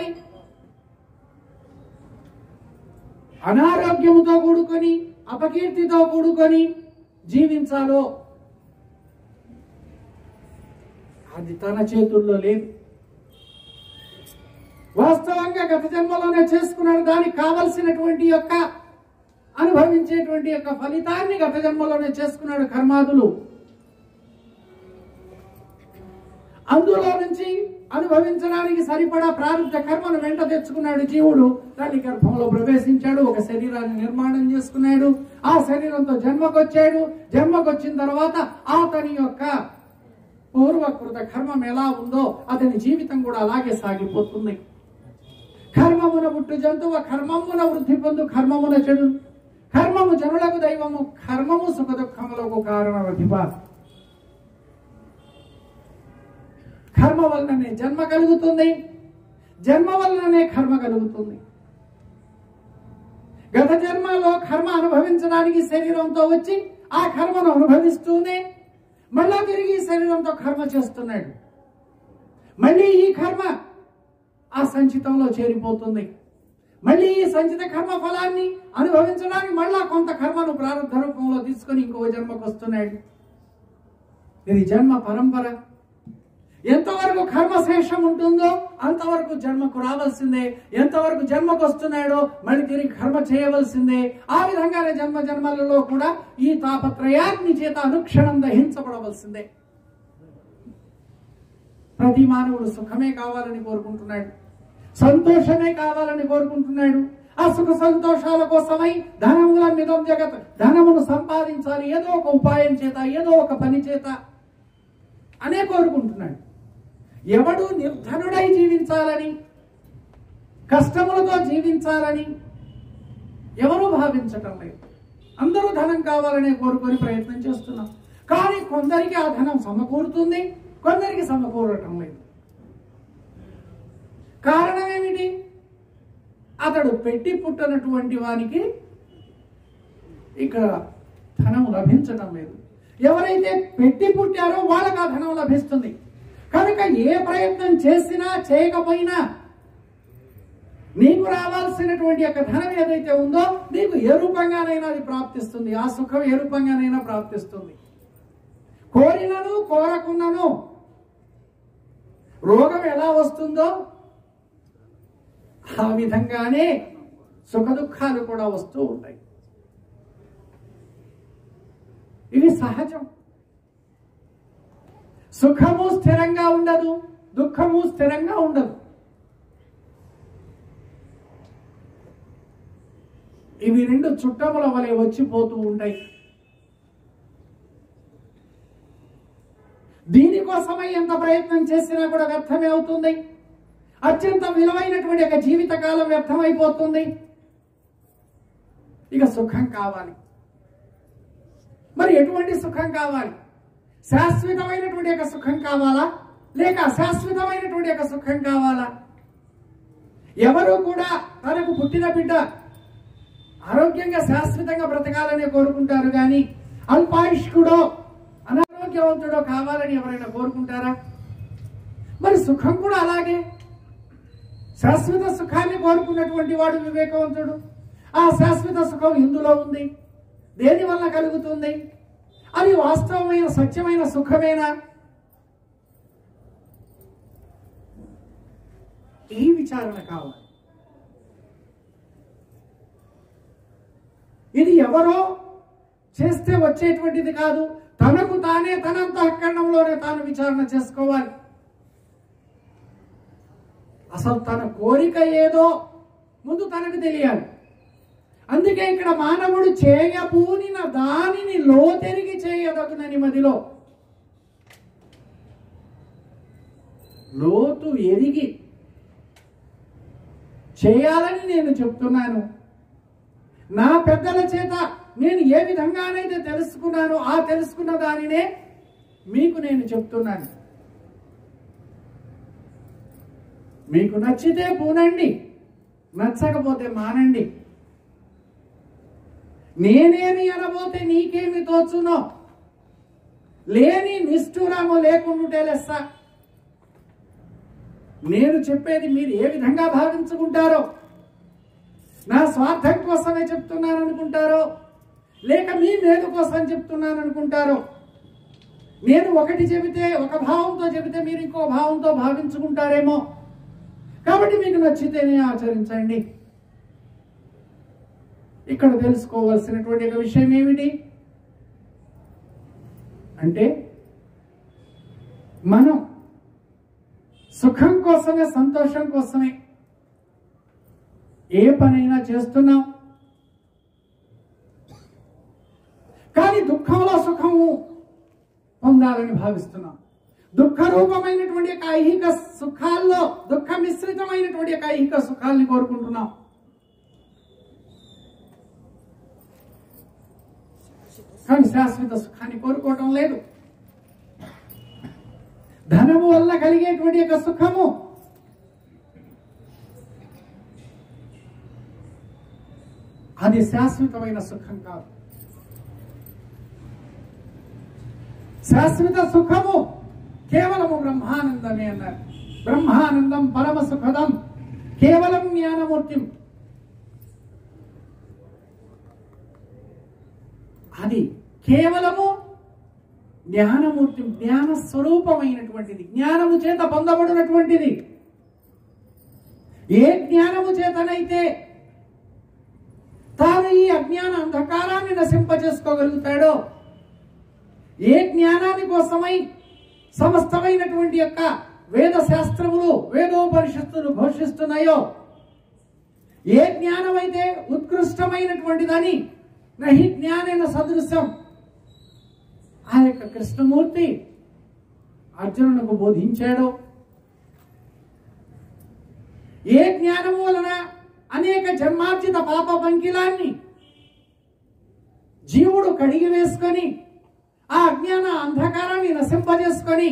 అనారోగ్యముతో కూడుకొని అపకీర్తితో కూడుకొని జీవించాలో అది తన చేతుల్లో లేదు వాస్తవంగా గత జన్మలోనే చేసుకున్నాడు దానికి కావలసినటువంటి యొక్క అనుభవించేటువంటి యొక్క ఫలితాన్ని గత జన్మలోనే చేసుకున్నాడు కర్మాదులు అందులో నుంచి అనుభవించడానికి సరిపడా ప్రారంభ కర్మను వెంట తెచ్చుకున్నాడు జీవుడు తల్లి గర్భంలో ప్రవేశించాడు ఒక శరీరాన్ని నిర్మాణం చేసుకున్నాడు ఆ శరీరంతో జన్మకొచ్చాడు జన్మకొచ్చిన తర్వాత అతని యొక్క పూర్వకృత కర్మం ఎలా ఉందో అతని జీవితం కూడా అలాగే సాగిపోతుంది కర్మమున పుట్టు జంతువు కర్మమున వృద్ధి పొందు కర్మమున చెడు కర్మము జనులకు దైవము కర్మము సుఖ దుఃఖములకు కారణమధిప కర్మ వలననే జన్మ కలుగుతుంది జన్మ వలననే కర్మ కలుగుతుంది గత జన్మలో కర్మ అనుభవించడానికి శరీరంతో వచ్చి ఆ కర్మను అనుభవిస్తూనే మళ్ళా తిరిగి ఈ శరీరంతో కర్మ చేస్తున్నాడు మళ్ళీ ఈ కర్మ ఆ సంచితంలో చేరిపోతుంది మళ్ళీ ఈ సంచిత కర్మ ఫలాన్ని అనుభవించడానికి మళ్ళా కొంత కర్మను ప్రారంభ రూపంలో తీసుకొని ఇంకో జన్మకు వస్తున్నాడు ఇది జన్మ పరంపర ఎంతవరకు కర్మశేషం ఉంటుందో అంతవరకు జన్మకు రావాల్సిందే ఎంతవరకు జన్మకు వస్తున్నాడో మళ్ళీ తిరిగి కర్మ చేయవలసిందే ఆ విధంగానే జన్మ జన్మలలో కూడా ఈ తాపత్రయాగ్ని చేత అనుక్షణం దహించబడవలసిందే ప్రతి మానవుడు సుఖమే కావాలని కోరుకుంటున్నాడు సంతోషమే కావాలని కోరుకుంటున్నాడు ఆ సుఖ సంతోషాల కోసమై ధనముల మిదం జగత్ ధనమును సంపాదించాలి ఏదో ఒక ఉపాయం చేత ఏదో ఒక పని చేత అనే కోరుకుంటున్నాడు ఎవడు నిర్ధనుడై జీవించాలని కష్టములతో జీవించాలని ఎవరు భావించటం లేదు అందరూ ధనం కావాలనే కోరుకొని ప్రయత్నం చేస్తున్నాం కానీ కొందరికి ఆ ధనం సమకూరుతుంది కొందరికి సమకూరటం లేదు కారణం ఏమిటి అతడు పెట్టి పుట్టనటువంటి వానికి ఇక్కడ ధనం లభించడం లేదు ఎవరైతే పెట్టి పుట్టారో వాళ్ళకి ఆ ధనం లభిస్తుంది కనుక ఏ ప్రయత్నం చేసినా చేయకపోయినా నీకు రావాల్సినటువంటి యొక్క ధనం ఏదైతే ఉందో నీకు ఏ రూపంగానైనా అది ప్రాప్తిస్తుంది ఆ సుఖం ఏ రూపంగానైనా ప్రాప్తిస్తుంది కోరినను కోరకున్నను రోగం ఎలా వస్తుందో ఆ విధంగానే సుఖ దుఃఖాలు కూడా వస్తూ ఉంటాయి ఇవి సహజం సుఖము స్థిరంగా ఉండదు దుఃఖము స్థిరంగా ఉండదు ఇవి రెండు చుట్టముల వలె వచ్చిపోతూ ఉంటాయి దీనికోసమై ఎంత ప్రయత్నం చేసినా కూడా వ్యర్థమే అవుతుంది అత్యంత విలువైనటువంటి ఒక జీవిత కాలం వ్యర్థమైపోతుంది ఇక సుఖం కావాలి మరి ఎటువంటి సుఖం కావాలి శాశ్వతమైనటువంటి ఒక సుఖం కావాలా లేక అశాశ్వతమైనటువంటి ఒక సుఖం కావాలా ఎవరు కూడా తనకు పుట్టిన బిడ్డ ఆరోగ్యంగా శాశ్వతంగా బ్రతకాలని కోరుకుంటారు కానీ అల్పాయుష్కుడో అనారోగ్యవంతుడో కావాలని ఎవరైనా కోరుకుంటారా మరి సుఖం కూడా అలాగే శాశ్వత సుఖాన్ని కోరుకున్నటువంటి వాడు వివేకవంతుడు ఆ శాశ్వత సుఖం ఇందులో ఉంది దేని వల్ల కలుగుతుంది అది వాస్తవమైన సత్యమైన సుఖమేనా ఈ విచారణ కావాలి ఇది ఎవరో చేస్తే వచ్చేటువంటిది కాదు తనకు తానే తనంత అక్కడంలోనే తాను విచారణ చేసుకోవాలి అసలు తన కోరిక ఏదో ముందు తనకు తెలియాలి అందుకే ఇక్కడ మానవుడు చేయబూనిన దానిని లోతెరిగి చేయదగునని మదిలో లోతు ఎరిగి చేయాలని నేను చెప్తున్నాను నా పెద్దల చేత నేను ఏ విధంగానైతే తెలుసుకున్నానో ఆ తెలుసుకున్న దానినే మీకు నేను చెప్తున్నాను మీకు నచ్చితే పూనండి నచ్చకపోతే మానండి నేనేమి అనబోతే నీకేమి తోచునో లేని నిష్ఠురము లేకుండుటే లెస్స నేను చెప్పేది మీరు ఏ విధంగా భావించుకుంటారో నా స్వార్థం కోసమే చెప్తున్నాను అనుకుంటారో లేక మీ మేలు కోసం చెప్తున్నాను అనుకుంటారో నేను ఒకటి చెబితే ఒక భావంతో చెబితే మీరు ఇంకో భావంతో భావించుకుంటారేమో కాబట్టి మీకు నచ్చితేనే ఆచరించండి ఇక్కడ తెలుసుకోవాల్సినటువంటి ఒక విషయం ఏమిటి అంటే మనం సుఖం కోసమే సంతోషం కోసమే ఏ పనైనా చేస్తున్నాం కానీ దుఃఖంలో సుఖము పొందాలని భావిస్తున్నాం దుఃఖ రూపమైనటువంటి యొక్క ఐహిక సుఖాల్లో దుఃఖ మిశ్రితమైనటువంటి యొక్క ఐహిక సుఖాల్ని కోరుకుంటున్నాం కానీ శాశ్వత సుఖాన్ని కోరుకోవటం లేదు ధనము వల్ల కలిగేటువంటి యొక్క సుఖము అది శాశ్వతమైన సుఖం కాదు శాశ్వత సుఖము కేవలము బ్రహ్మానందమే అన్నారు బ్రహ్మానందం పరమ సుఖదం కేవలం జ్ఞానమూర్తి అది కేవలము జ్ఞానమూర్తి జ్ఞాన స్వరూపమైనటువంటిది జ్ఞానము చేత పొందబడినటువంటిది ఏ జ్ఞానము చేతనైతే తాను ఈ అజ్ఞాన అంధకారాన్ని నశింపజేసుకోగలుగుతాడో ఏ జ్ఞానాని కోసమై సమస్తమైనటువంటి యొక్క వేద శాస్త్రములు వేదోపనిషత్తులు ఘోషిస్తున్నాయో ఏ జ్ఞానమైతే ఉత్కృష్టమైనటువంటిదని నహి జ్ఞానైన సదృశ్యం ఆ యొక్క కృష్ణమూర్తి అర్జునునకు బోధించాడో ఏ జ్ఞానము వలన అనేక జన్మార్జిత పాప పంకిలాన్ని జీవుడు కడిగి వేసుకొని ఆ అజ్ఞాన అంధకారాన్ని నశింపజేసుకొని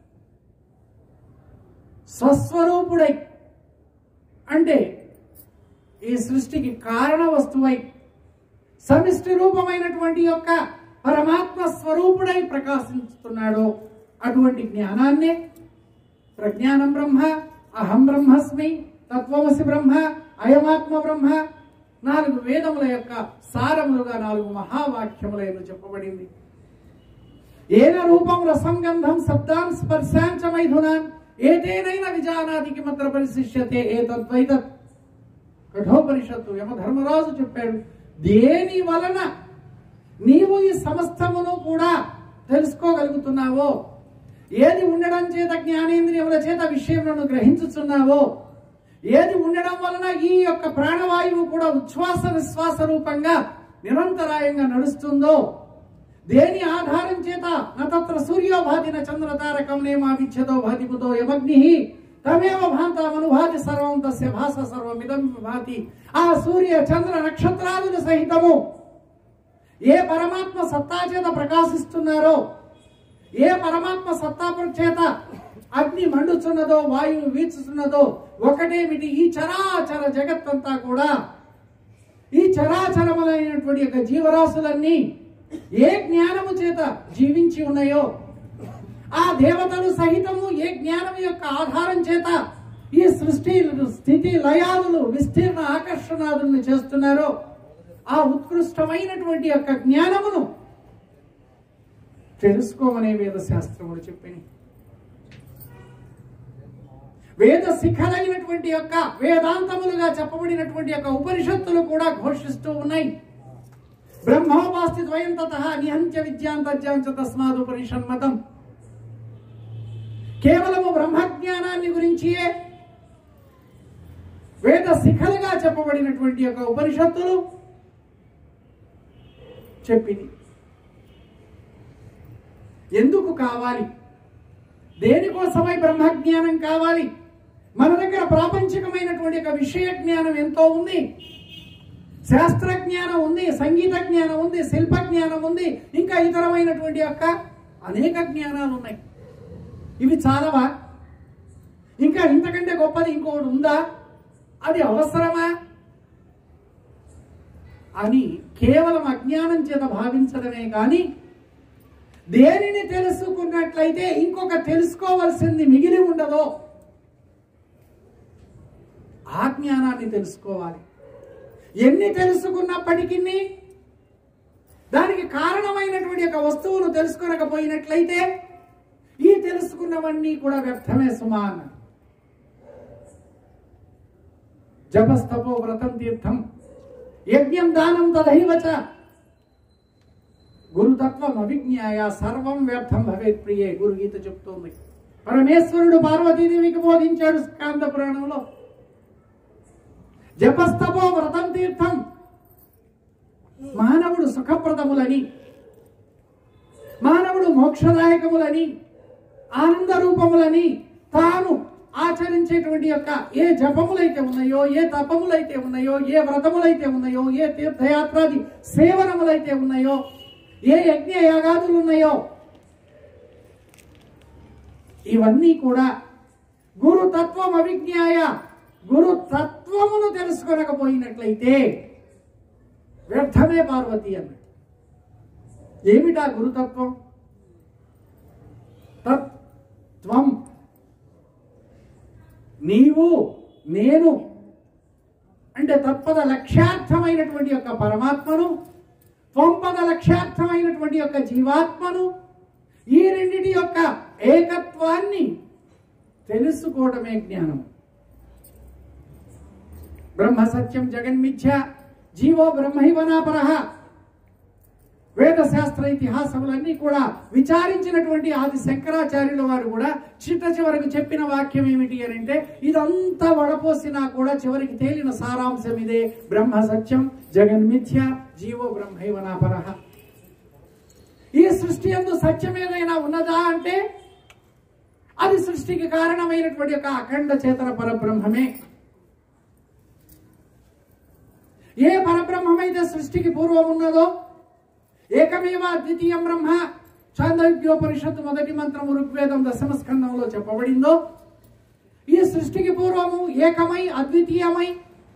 స్వస్వరూపుడై అంటే ఈ సృష్టికి కారణ వస్తువై సమిష్టి రూపమైనటువంటి యొక్క పరమాత్మ స్వరూపుడై ప్రకాశిస్తున్నాడు అటువంటి జ్ఞానాన్నే ప్రజ్ఞానం బ్రహ్మ అహం బ్రహ్మస్మి తత్వమసి బ్రహ్మ అయమాత్మ బ్రహ్మ నాలుగు వేదముల యొక్క సారములుగా నాలుగు మహావాక్యముల ఎందు చెప్పబడింది ఏన రూపం రసం గంధం శబ్దాన్ స్పర్శాంచ మైథునాన్ ఏతేనైన విజానాదికి మాత్ర పరిశిష్యతే ఏతద్వైతత్ కఠోపనిషత్తు యమధర్మరాజు చెప్పాడు దేని వలన నీవు ఈ సమస్తమును కూడా తెలుసుకోగలుగుతున్నావో ఏది ఉండడం చేత జ్ఞానేంద్రియముల చేత విషయములను గ్రహించుచున్నావో ఏది ఉండడం వలన ఈ యొక్క ప్రాణవాయువు కూడా ఉచ్ఛ్వాస నిశ్వాస రూపంగా నిరంతరాయంగా నడుస్తుందో దేని ఆధారం చేత నత్ర సూర్యో భాతిన చంద్ర తారకం నేమా విచ్ఛదో భాతిపుతో యమగ్ని తమేవ భాంతమనుభాతి సర్వం తస్య భాస సర్వమిదం భాతి ఆ సూర్య చంద్ర నక్షత్రాదుల సహితము ఏ పరమాత్మ సత్తా చేత ప్రకాశిస్తున్నారో ఏ పరమాత్మ సత్తా చేత అగ్ని మండుచున్నదో వాయువు వీచుచున్నదో ఒకటేమిటి ఈ చరాచర జగత్తంతా కూడా ఈ చరాచరములైనటువంటి యొక్క జీవరాశులన్నీ ఏ జ్ఞానము చేత జీవించి ఉన్నాయో ఆ దేవతలు సహితము ఏ జ్ఞానం యొక్క ఆధారం చేత ఈ సృష్టి స్థితి లయాదులు విస్తీర్ణ ఆకర్షణాదులను చేస్తున్నారో ఆ ఉత్కృష్టమైనటువంటి యొక్క జ్ఞానమును తెలుసుకోమనే వేద శాస్త్రములు చెప్పినాయి వేద శిఖరైనటువంటి యొక్క వేదాంతములుగా చెప్పబడినటువంటి యొక్క ఉపనిషత్తులు కూడా ఘోషిస్తూ ఉన్నాయి బ్రహ్మోపాస్తి ద్వయం తత నిహంత్య విద్యాంతర్యాంచ తస్మాద్ ఉపనిషన్మతం కేవలము బ్రహ్మజ్ఞానాన్ని గురించియే వేద శిఖలుగా చెప్పబడినటువంటి యొక్క ఉపనిషత్తులు చెప్పింది ఎందుకు కావాలి దేనికోసమై బ్రహ్మజ్ఞానం కావాలి మన దగ్గర ప్రాపంచికమైనటువంటి ఒక విషయ జ్ఞానం ఎంతో ఉంది శాస్త్ర జ్ఞానం ఉంది సంగీత జ్ఞానం ఉంది శిల్ప జ్ఞానం ఉంది ఇంకా ఇతరమైనటువంటి యొక్క అనేక జ్ఞానాలు ఉన్నాయి ఇవి చాలవా ఇంకా ఇంతకంటే గొప్పది ఇంకొకటి ఉందా అది అవసరమా అని కేవలం అజ్ఞానం చేత భావించడమే కానీ దేనిని తెలుసుకున్నట్లయితే ఇంకొక తెలుసుకోవలసింది మిగిలి ఉండదో ఆ జ్ఞానాన్ని తెలుసుకోవాలి ఎన్ని తెలుసుకున్నప్పటికీ దానికి కారణమైనటువంటి ఒక వస్తువును తెలుసుకోనకపోయినట్లయితే ఈ తెలుసుకున్నవన్నీ కూడా వ్యర్థమే సుమా అన్నాడు జపస్తపో వ్రతం తీర్థం యజ్ఞం దానం తదైవచ గురుతత్వం అవిజ్ఞాయ సర్వం వ్యర్థం భవేత్ ప్రియే గురుగీత చెప్తోంది పరమేశ్వరుడు పార్వతీదేవికి బోధించాడు స్కాంద పురాణంలో జపస్తపో వ్రతం తీర్థం మానవుడు సుఖప్రదములని మానవుడు మోక్షదాయకములని ఆనంద రూపములని తాను ఆచరించేటువంటి యొక్క ఏ జపములైతే ఉన్నాయో ఏ తపములైతే ఉన్నాయో ఏ వ్రతములైతే ఉన్నాయో ఏ తీర్థయాత్రాది సేవనములైతే ఉన్నాయో ఏ యజ్ఞ యాగాదులు ఉన్నాయో ఇవన్నీ కూడా గురు తత్వం అవిజ్ఞాయ గురు తత్వమును తెలుసుకొనకపోయినట్లయితే వ్యర్థమే పార్వతి అన్నాడు ఏమిటా గురుతత్వం తత్వం నీవు నేను అంటే తత్పద లక్ష్యార్థమైనటువంటి యొక్క పరమాత్మను త్వంపద లక్ష్యార్థమైనటువంటి యొక్క జీవాత్మను ఈ రెండిటి యొక్క ఏకత్వాన్ని తెలుసుకోవడమే జ్ఞానం బ్రహ్మ సత్యం జగన్మిథ్య జీవో బ్రహ్మైవనాపరః వేద శాస్త్ర ఇతిహాసములన్నీ కూడా విచారించినటువంటి ఆది శంకరాచార్యుల వారు కూడా చిట్ట చివరకు చెప్పిన వాక్యం ఏమిటి అని అంటే ఇదంతా వడపోసినా కూడా చివరికి తేలిన సారాంశం ఇదే బ్రహ్మ సత్యం జగన్మిథ్య జీవో బ్రహ్మైవనాపర ఈ సృష్టి అందు సత్యం ఏదైనా ఉన్నదా అంటే అది సృష్టికి కారణమైనటువంటి యొక్క అఖండ చేతన పరబ్రహ్మమే ఏ పరబ్రహ్మమైతే సృష్టికి పూర్వం ఉన్నదో ఏకమేవ ద్వితీయం బ్రహ్మ చాందవ్యోపనిషత్తు మొదటి మంత్రము ఋగ్వేదం దశమ స్కందంలో చెప్పబడిందో ఈ సృష్టికి పూర్వము ఏకమై అద్వితీయమై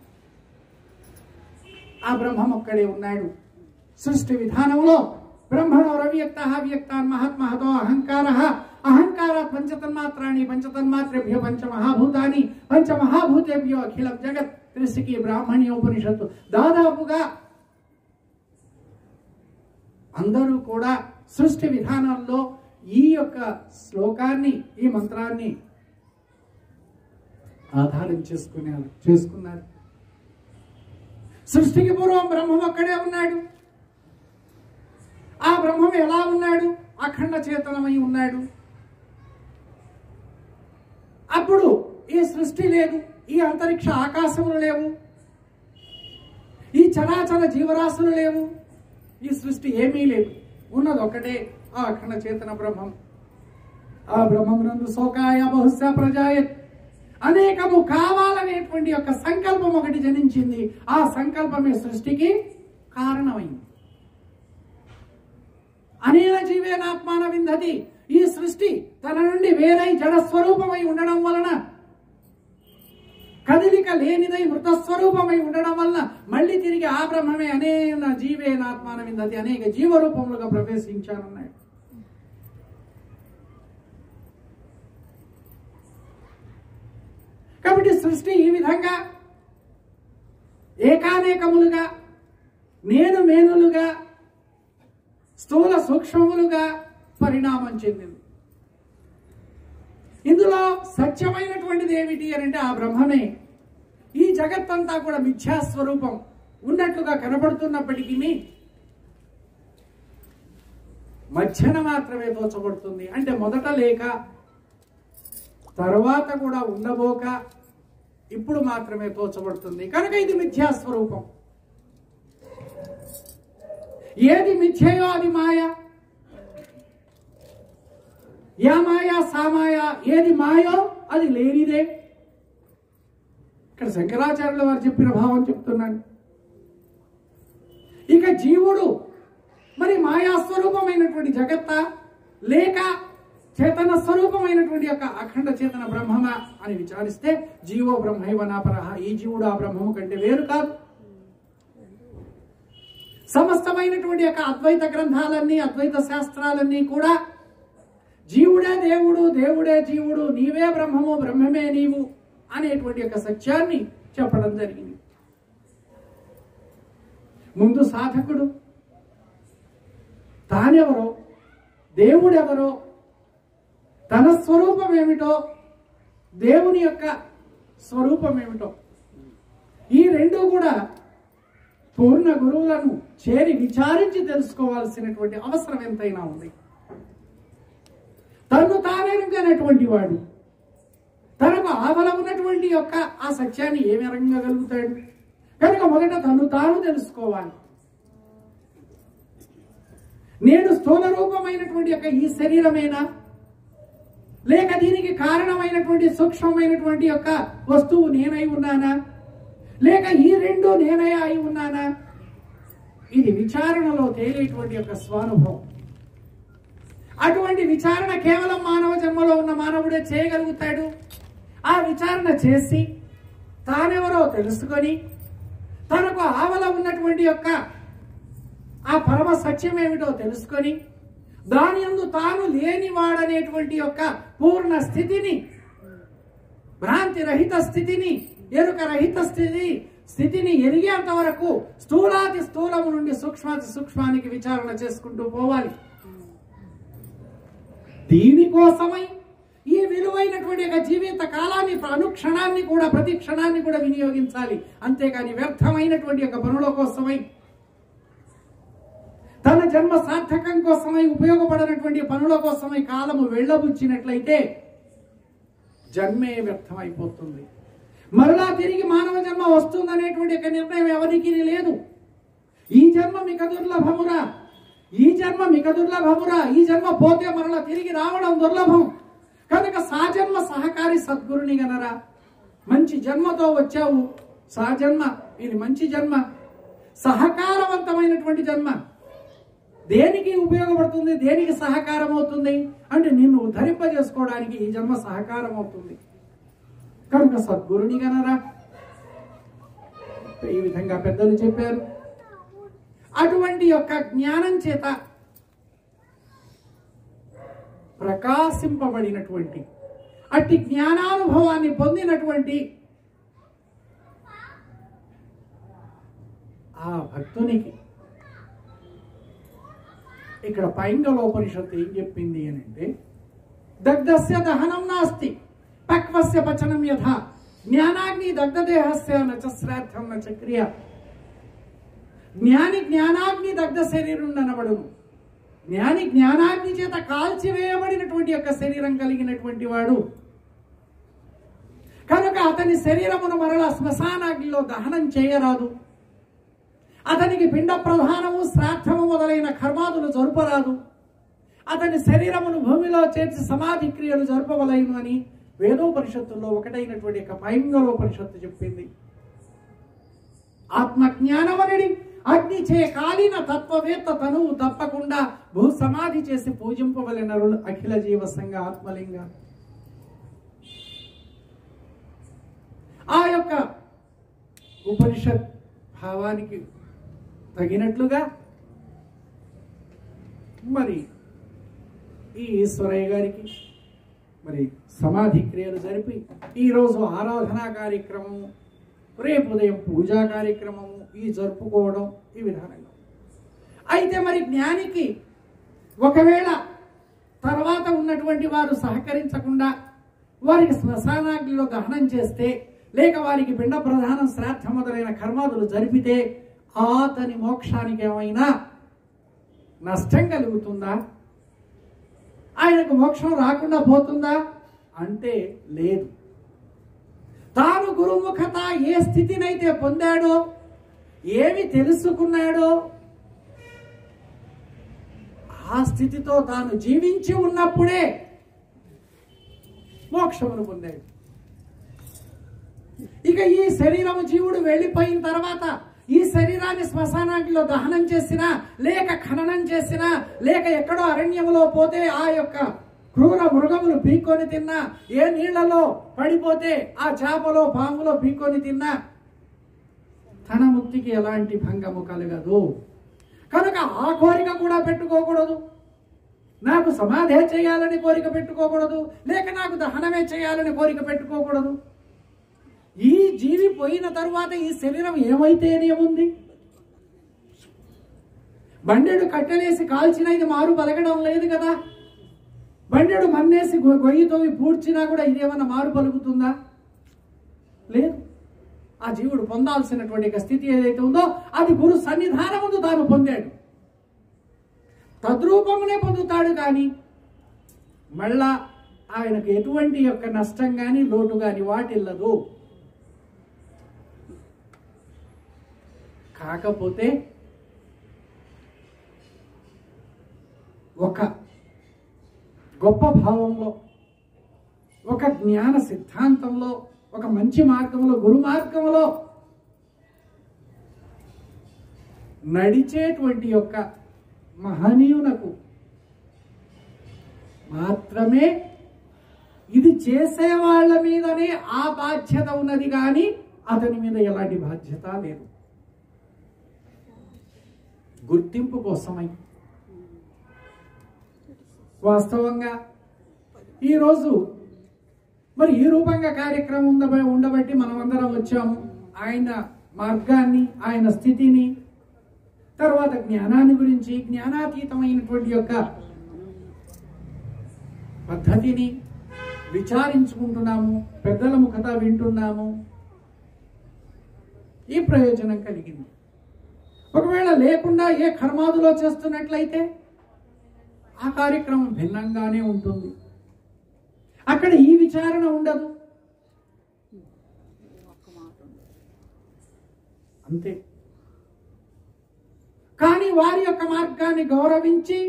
ఆ బ్రహ్మం ఒక్కడే ఉన్నాడు సృష్టి విధానంలో బ్రహ్మణో రవ్యక్త వ్యక్తాన్ మహాత్మహతో అహంకార అహంకార పంచతన్మాత్రాణి పంచతన్మాత్రేభ్యో పంచమహాభూతాని పంచమహాభూతేభ్యో అఖిలం జగత్ త్రిశికి బ్రాహ్మణ్యోపనిషత్తు దాదాపుగా అందరూ కూడా సృష్టి విధానాల్లో ఈ యొక్క శ్లోకాన్ని ఈ మంత్రాన్ని ఆధారం చేసుకున్నారు చేసుకున్నారు సృష్టికి పూర్వం బ్రహ్మం ఒక్కడే ఉన్నాడు ఆ బ్రహ్మం ఎలా ఉన్నాడు అఖండ చేతనమై ఉన్నాడు అప్పుడు ఈ సృష్టి లేదు ఈ అంతరిక్ష ఆకాశములు లేవు ఈ చరాచర జీవరాశులు లేవు ఈ సృష్టి ఏమీ లేదు ఉన్నది ఒకటే ఆ అఖండ చేతన బ్రహ్మం ఆ బ్రహ్మమునందు శోకాయ బహుశ ప్రజాయత్ అనేకము కావాలనేటువంటి యొక్క సంకల్పం ఒకటి జనించింది ఆ సంకల్పమే సృష్టికి కారణమైంది అనేన జీవేనాత్మాన విందతి ఈ సృష్టి తన నుండి వేరై జడ స్వరూపమై ఉండడం వలన కదలిక లేనిదై మృత స్వరూపమై ఉండడం వలన మళ్ళీ తిరిగి ఆ బ్రహ్మమే అనేన జీవేనాత్మాన విందతి అనేక జీవరూపములుగా ప్రవేశించానన్నాడు కాబట్టి సృష్టి ఈ విధంగా ఏకానేకములుగా నేను మేనులుగా స్థూల సూక్ష్మములుగా పరిణామం చెందింది ఇందులో సత్యమైనటువంటిది ఏమిటి అని అంటే ఆ బ్రహ్మమే ఈ జగత్తంతా కూడా మిథ్యాస్వరూపం ఉన్నట్లుగా కనబడుతున్నప్పటికీ మధ్యన మాత్రమే తోచబడుతుంది అంటే మొదట లేక తర్వాత కూడా ఉండబోక ఇప్పుడు మాత్రమే తోచబడుతుంది కనుక ఇది మిథ్యాస్వరూపం ఏది మిథ్యయో అది మాయ యా మాయ సా మాయ ఏది మాయో అది లేనిదే ఇక్కడ శంకరాచార్యుల వారు చెప్పిన భావం చెప్తున్నాను ఇక జీవుడు మరి మాయా స్వరూపమైనటువంటి జగత్త లేక చేతన స్వరూపమైనటువంటి యొక్క అఖండ చేతన బ్రహ్మమ అని విచారిస్తే జీవో బ్రహ్మైవనాపరహ ఈ జీవుడు ఆ బ్రహ్మము కంటే వేరు కాదు సమస్తమైనటువంటి యొక్క అద్వైత గ్రంథాలన్నీ అద్వైత శాస్త్రాలన్నీ కూడా జీవుడే దేవుడు దేవుడే జీవుడు నీవే బ్రహ్మము బ్రహ్మమే నీవు అనేటువంటి యొక్క సత్యాన్ని చెప్పడం జరిగింది ముందు సాధకుడు తానెవరో దేవుడెవరో తన స్వరూపం ఏమిటో దేవుని యొక్క స్వరూపం ఏమిటో ఈ రెండు కూడా పూర్ణ గురువులను చేరి విచారించి తెలుసుకోవాల్సినటువంటి అవసరం ఎంతైనా ఉంది తను తానెరుగనటువంటి వాడు తనకు ఆవల ఉన్నటువంటి యొక్క ఆ సత్యాన్ని ఏమి ఎరగగలుగుతాడు కనుక మొదట తను తాను తెలుసుకోవాలి నేను స్థూల రూపమైనటువంటి యొక్క ఈ శరీరమేనా లేక దీనికి కారణమైనటువంటి సూక్ష్మమైనటువంటి యొక్క వస్తువు నేనై ఉన్నానా లేక ఈ రెండు నేనై అయి ఉన్నానా ఇది విచారణలో తేలేటువంటి యొక్క స్వానుభవం అటువంటి విచారణ కేవలం మానవ జన్మలో ఉన్న మానవుడే చేయగలుగుతాడు ఆ విచారణ చేసి తానెవరో తెలుసుకొని తనకు ఆవల ఉన్నటువంటి యొక్క ఆ పరమ సత్యం ఏమిటో తెలుసుకొని దాని యందు తాను లేనివాడనేటువంటి యొక్క పూర్ణ స్థితిని భ్రాంతి రహిత స్థితిని ఎరుక రహిత స్థితి స్థితిని ఎరిగేంత వరకు స్థూలాతి స్థూలము నుండి సూక్ష్మాతి సూక్ష్మానికి విచారణ చేసుకుంటూ పోవాలి దీనికోసమై ఈ విలువైనటువంటి యొక్క జీవిత కాలాన్ని అనుక్షణాన్ని కూడా ప్రతి క్షణాన్ని కూడా వినియోగించాలి అంతేకాని వ్యర్థమైనటువంటి యొక్క పనుల కోసమై తన జన్మ సార్థకం కోసమై ఉపయోగపడినటువంటి పనుల కోసమై కాలము వెళ్ళబుచ్చినట్లయితే జన్మే వ్యర్థమైపోతుంది మరలా తిరిగి మానవ జన్మ వస్తుందనేటువంటి యొక్క నిర్ణయం ఎవరికి లేదు ఈ జన్మ మిక దుర్లభమురా ఈ జన్మ మిక దుర్లభమురా ఈ జన్మ పోతే మరలా తిరిగి రావడం దుర్లభం కనుక సాజన్మ సహకారి సద్గురుని గనరా మంచి జన్మతో వచ్చావు సాజన్మ ఇది మంచి జన్మ సహకారవంతమైనటువంటి జన్మ దేనికి ఉపయోగపడుతుంది దేనికి సహకారం అవుతుంది అంటే నిన్ను ఉద్ధరింపజేసుకోవడానికి ఈ జన్మ సహకారం అవుతుంది కనుక సద్గురుని గనరా ఈ విధంగా పెద్దలు చెప్పారు అటువంటి యొక్క జ్ఞానం చేత ప్రకాశింపబడినటువంటి అట్టి జ్ఞానానుభవాన్ని పొందినటువంటి ఆ భక్తునికి ఇక్కడ పైంగలోపనిషత్తు ఏం చెప్పింది అని అంటే దగ్ధస్య దహనం నాస్తి పక్వస్య పచనం యథ జ్ఞానాగ్ని దగ్ధదేహస్య నచ శ్రాద్ధం నచ క్రియ జ్ఞాని జ్ఞానాగ్ని దగ్ధ శరీరం అనబడును జ్ఞాని జ్ఞానాగ్ని చేత కాల్చివేయబడినటువంటి యొక్క శరీరం కలిగినటువంటి వాడు కనుక అతని శరీరమును మరల శ్మశానాగ్నిలో దహనం చేయరాదు అతనికి పిండ ప్రధానము శ్రాద్ధము మొదలైన కర్మాదులు జరుపరాదు అతని శరీరమును భూమిలో చేర్చి సమాధి క్రియలు జరపవలైను అని వేదోపనిషత్తుల్లో ఒకటైనటువంటి యొక్క పైంగలోపనిషత్తు చెప్పింది ఆత్మజ్ఞానమనడి అగ్ని చే కాలిన తత్వవేత్త తనువు తప్పకుండా భూ సమాధి చేసి పూజింపవలెనరులు అఖిల జీవ సంఘ ఆత్మలింగ ఆ యొక్క ఉపనిషత్ భావానికి తగినట్లుగా మరి ఈ ఈశ్వరయ్య గారికి మరి సమాధి క్రియలు జరిపి ఈరోజు ఆరాధనా కార్యక్రమము రేపు ఉదయం పూజా కార్యక్రమము ఈ జరుపుకోవడం ఈ విధానంగా అయితే మరి జ్ఞానికి ఒకవేళ తర్వాత ఉన్నటువంటి వారు సహకరించకుండా వారికి శ్మశానాగ్నిలో దహనం చేస్తే లేక వారికి పిండ ప్రధానం శ్రాద్ధ మొదలైన కర్మాదులు జరిపితే అతని మోక్షానికి ఏమైనా నష్టం కలుగుతుందా ఆయనకు మోక్షం రాకుండా పోతుందా అంటే లేదు తాను గురుముఖత ఏ స్థితినైతే పొందాడో ఏమి తెలుసుకున్నాడో ఆ స్థితితో తాను జీవించి ఉన్నప్పుడే మోక్షమును పొందాడు ఇక ఈ శరీరము జీవుడు వెళ్ళిపోయిన తర్వాత ఈ శరీరాన్ని శ్మశానాగ్నిలో దహనం చేసినా లేక ఖననం చేసినా లేక ఎక్కడో అరణ్యములో పోతే ఆ యొక్క క్రూర మృగములు పీక్కొని తిన్నా ఏ నీళ్లలో పడిపోతే ఆ చేపలో పాములో పీక్కొని తిన్నా తన ముక్తికి ఎలాంటి భంగము కలగదు కనుక ఆ కోరిక కూడా పెట్టుకోకూడదు నాకు సమాధే చేయాలని కోరిక పెట్టుకోకూడదు లేక నాకు దహనమే చేయాలని కోరిక పెట్టుకోకూడదు ఈ జీవి పోయిన తరువాత ఈ శరీరం ఏమైతేనేముంది బండెడు కట్టెలేసి కాల్చినా ఇది మారు పలకడం లేదు కదా బండెడు మన్నేసి గొ- గొయ్యి తోవి పూడ్చినా కూడా ఇదేమన్నా మారు పలుకుతుందా లేదు ఆ జీవుడు పొందాల్సినటువంటి యొక్క స్థితి ఏదైతే ఉందో అది గురు సన్నిధానముందు తాను పొందాడు తద్రూపమునే పొందుతాడు కానీ మళ్ళా ఆయనకు ఎటువంటి యొక్క నష్టం కానీ లోటు కానీ వాటిల్లదు కాకపోతే ఒక గొప్ప భావంలో ఒక జ్ఞాన సిద్ధాంతంలో ఒక మంచి మార్గంలో గురు మార్గంలో నడిచేటువంటి యొక్క మహనీయునకు మాత్రమే ఇది చేసే వాళ్ళ మీదనే ఆ బాధ్యత ఉన్నది కానీ అతని మీద ఎలాంటి బాధ్యత లేదు గుర్తింపు కోసమై వాస్తవంగా ఈరోజు మరి ఈ రూపంగా కార్యక్రమం ఉండ ఉండబట్టి మనం అందరం వచ్చాము ఆయన మార్గాన్ని ఆయన స్థితిని తర్వాత జ్ఞానాన్ని గురించి జ్ఞానాతీతమైనటువంటి యొక్క పద్ధతిని విచారించుకుంటున్నాము పెద్దల ముఖత వింటున్నాము ఈ ప్రయోజనం కలిగింది ఒకవేళ లేకుండా ఏ కర్మాదులో చేస్తున్నట్లయితే ఆ కార్యక్రమం భిన్నంగానే ఉంటుంది అక్కడ ఈ విచారణ ఉండదు అంతే కానీ వారి యొక్క మార్గాన్ని గౌరవించి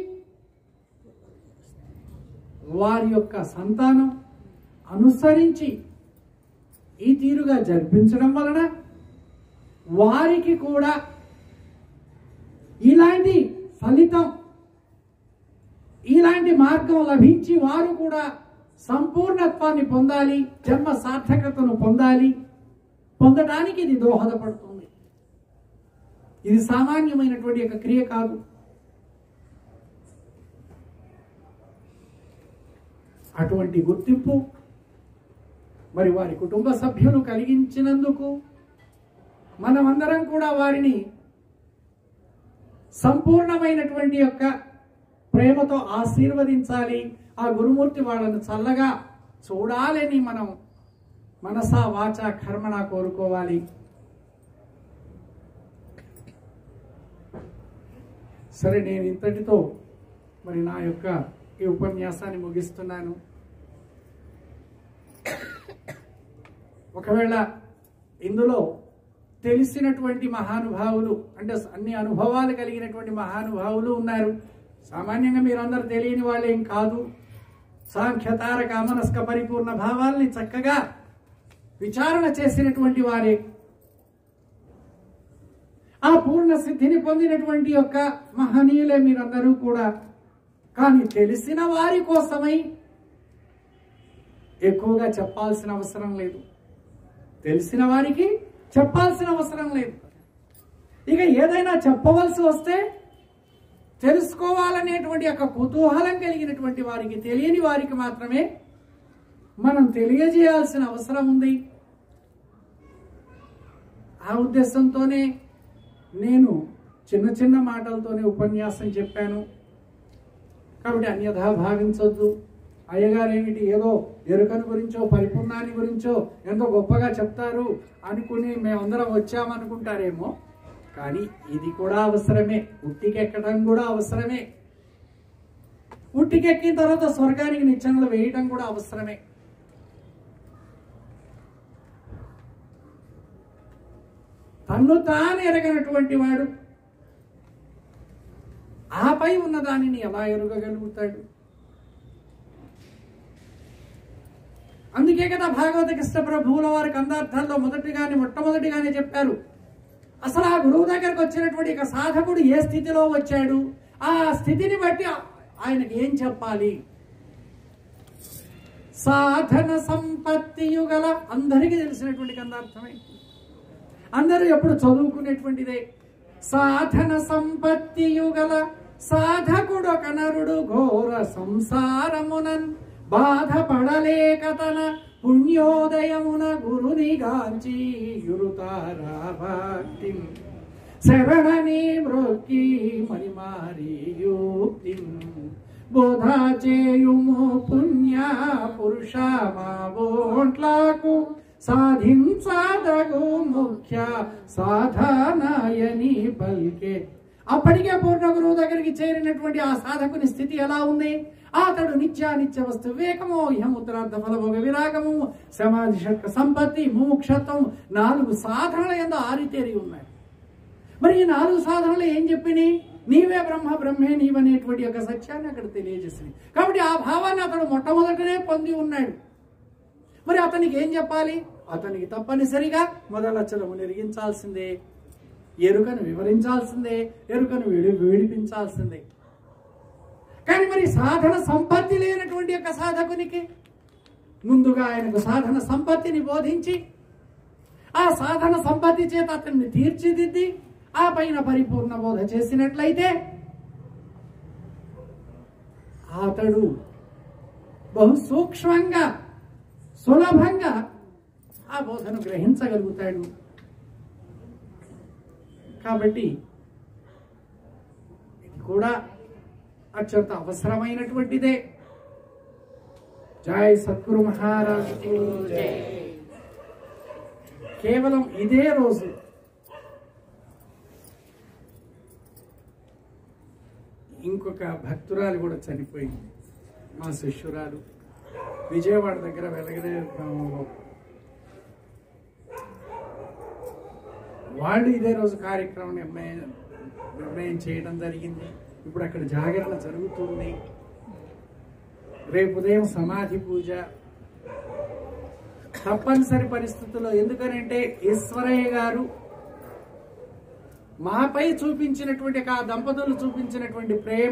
వారి యొక్క సంతానం అనుసరించి ఈ తీరుగా జరిపించడం వలన వారికి కూడా ఇలాంటి ఫలితం ఇలాంటి మార్గం లభించి వారు కూడా సంపూర్ణత్వాన్ని పొందాలి జన్మ సార్థకతను పొందాలి పొందడానికి ఇది దోహదపడుతుంది ఇది సామాన్యమైనటువంటి ఒక క్రియ కాదు అటువంటి గుర్తింపు మరి వారి కుటుంబ సభ్యులు కలిగించినందుకు మనమందరం కూడా వారిని సంపూర్ణమైనటువంటి యొక్క ప్రేమతో ఆశీర్వదించాలి ఆ గురుమూర్తి వాళ్ళను చల్లగా చూడాలని మనం మనసా వాచ కర్మణ కోరుకోవాలి సరే నేను ఇంతటితో మరి నా యొక్క ఈ ఉపన్యాసాన్ని ముగిస్తున్నాను ఒకవేళ ఇందులో తెలిసినటువంటి మహానుభావులు అంటే అన్ని అనుభవాలు కలిగినటువంటి మహానుభావులు ఉన్నారు సామాన్యంగా మీరందరూ తెలియని వాళ్ళేం కాదు సాంఖ్యతారక అమనస్క పరిపూర్ణ భావాల్ని చక్కగా విచారణ చేసినటువంటి వారే ఆ పూర్ణ సిద్ధిని పొందినటువంటి యొక్క మహనీయులే మీరందరూ కూడా కానీ తెలిసిన వారి కోసమై ఎక్కువగా చెప్పాల్సిన అవసరం లేదు తెలిసిన వారికి చెప్పాల్సిన అవసరం లేదు ఇక ఏదైనా చెప్పవలసి వస్తే తెలుసుకోవాలనేటువంటి యొక్క కుతూహలం కలిగినటువంటి వారికి తెలియని వారికి మాత్రమే మనం తెలియజేయాల్సిన అవసరం ఉంది ఆ ఉద్దేశంతోనే నేను చిన్న చిన్న మాటలతోనే ఉపన్యాసం చెప్పాను కాబట్టి అన్యథా భావించొద్దు అయ్యగారు ఏమిటి ఏదో ఎరుకను గురించో పరిపూర్ణాన్ని గురించో ఎంతో గొప్పగా చెప్తారు అనుకుని మేమందరం వచ్చామనుకుంటారేమో కానీ ఇది కూడా అవసరమే ఉట్టికెక్కడం కూడా అవసరమే ఉట్టికెక్కిన తర్వాత స్వర్గానికి నిచ్చెనలు వేయటం కూడా అవసరమే తన్ను తాను ఎరగనటువంటి వాడు ఆపై ఉన్న దానిని ఎలా ఎరుగగలుగుతాడు అందుకే కదా భాగవత కృష్ణ ప్రభువుల వారి కందార్థాల్లో మొదటిగానే మొట్టమొదటిగానే చెప్పారు అసలు ఆ గురువు దగ్గరకు వచ్చినటువంటి ఒక సాధకుడు ఏ స్థితిలో వచ్చాడు ఆ స్థితిని బట్టి ఆయనకి ఏం చెప్పాలి సాధన సంపత్తి యుగల అందరికీ తెలిసినటువంటి కందార్థమే అందరూ ఎప్పుడు చదువుకునేటువంటిదే సాధన సంపత్తి యుగల సాధకుడు కనరుడు ఘోర సంసారమునన్ బాధపడలేక తన పుణ్యోదయమున గురుని గాంచి యురుతారా భక్తి శరణని మ్రొక్కి మరి మారి యుక్తి బోధ చేయుము పుణ్య పురుష మా బోంట్లకు సాధించదగు ముఖ్య సాధనాయని పల్కే అప్పటికే పూర్ణ గురువు దగ్గరికి చేరినటువంటి ఆ సాధకుని స్థితి ఎలా ఉంది అతడు నిత్యానిత్య వస్తు వివేకము ఇహం ఉత్తరార్థ ఫలభోగ విరాగము సమాధి షట్క సంపత్తి ముముక్షత్వం నాలుగు సాధనల ఎందు ఆరితేరి ఉన్నాయి మరి ఈ నాలుగు సాధనలు ఏం చెప్పినాయి నీవే బ్రహ్మ బ్రహ్మే నీవనేటువంటి యొక్క సత్యాన్ని అక్కడ తెలియజేసింది కాబట్టి ఆ భావాన్ని అతడు మొట్టమొదటనే పొంది ఉన్నాడు మరి అతనికి ఏం చెప్పాలి అతనికి తప్పనిసరిగా మొదలచ్చలము నెరిగించాల్సిందే ఎరుకను వివరించాల్సిందే ఎరుకను విడి విడిపించాల్సిందే కానీ మరి సాధన సంపత్తి లేనటువంటి యొక్క సాధకునికి ముందుగా ఆయనకు సాధన సంపత్తిని బోధించి ఆ సాధన సంపత్తి చేత అతన్ని తీర్చిదిద్ది ఆ పైన పరిపూర్ణ బోధ చేసినట్లయితే అతడు బహు సూక్ష్మంగా సులభంగా ఆ బోధను గ్రహించగలుగుతాడు కాబట్టి ఇది కూడా అత్యంత అవసరమైనటువంటిదే జై సద్గురు మహారాజు కేవలం ఇదే రోజు ఇంకొక భక్తురాలు కూడా చనిపోయింది మా శిష్యురాలు విజయవాడ దగ్గర వెలగడే గ్రామంలో వాళ్ళు ఇదే రోజు కార్యక్రమం నిర్ణయం నిర్ణయం చేయడం జరిగింది ఇప్పుడు అక్కడ జాగరణ జరుగుతుంది రేపు ఉదయం సమాధి పూజ తప్పనిసరి పరిస్థితుల్లో ఎందుకనంటే ఈశ్వరయ్య గారు మాపై చూపించినటువంటి ఆ దంపతులు చూపించినటువంటి ప్రేమ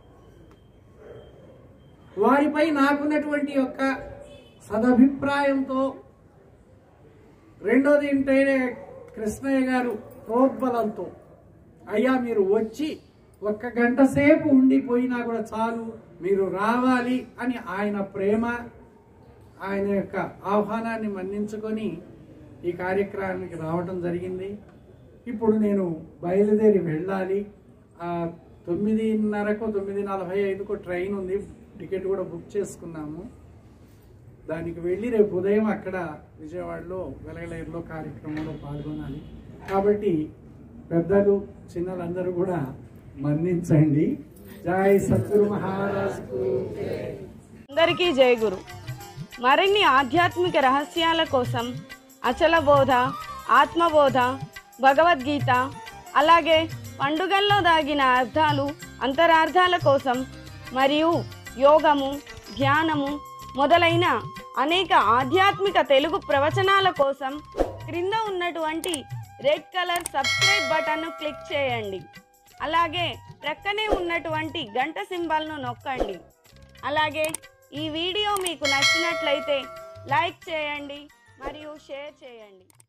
వారిపై నాకున్నటువంటి యొక్క సదభిప్రాయంతో రెండోది ఏంటంటే కృష్ణయ్య గారు ప్రోద్బలంతో అయ్యా మీరు వచ్చి ఒక్క గంట సేపు ఉండిపోయినా కూడా చాలు మీరు రావాలి అని ఆయన ప్రేమ ఆయన యొక్క ఆహ్వానాన్ని మన్నించుకొని ఈ కార్యక్రమానికి రావడం జరిగింది ఇప్పుడు నేను బయలుదేరి వెళ్ళాలి ఆ తొమ్మిదిన్నరకు తొమ్మిది నలభై ఐదుకు ట్రైన్ ఉంది టికెట్ కూడా బుక్ చేసుకున్నాము దానికి వెళ్ళి రేపు ఉదయం అక్కడ విజయవాడలో వెలగలేరులో కార్యక్రమంలో పాల్గొనాలి కాబట్టి పెద్దలు చిన్నలందరూ కూడా మన్నించండి జై సద్గురు మహారాజ్కు అందరికీ జయ గురు మరిన్ని ఆధ్యాత్మిక రహస్యాల కోసం అచల బోధ ఆత్మబోధ భగవద్గీత అలాగే పండుగల్లో దాగిన అర్థాలు అంతరార్థాల కోసం మరియు యోగము ధ్యానము మొదలైన అనేక ఆధ్యాత్మిక తెలుగు ప్రవచనాల కోసం క్రింద ఉన్నటువంటి రెడ్ కలర్ సబ్స్క్రైబ్ బటన్ను క్లిక్ చేయండి అలాగే ప్రక్కనే ఉన్నటువంటి గంట సింబల్ను నొక్కండి అలాగే ఈ వీడియో మీకు నచ్చినట్లయితే లైక్ చేయండి మరియు షేర్ చేయండి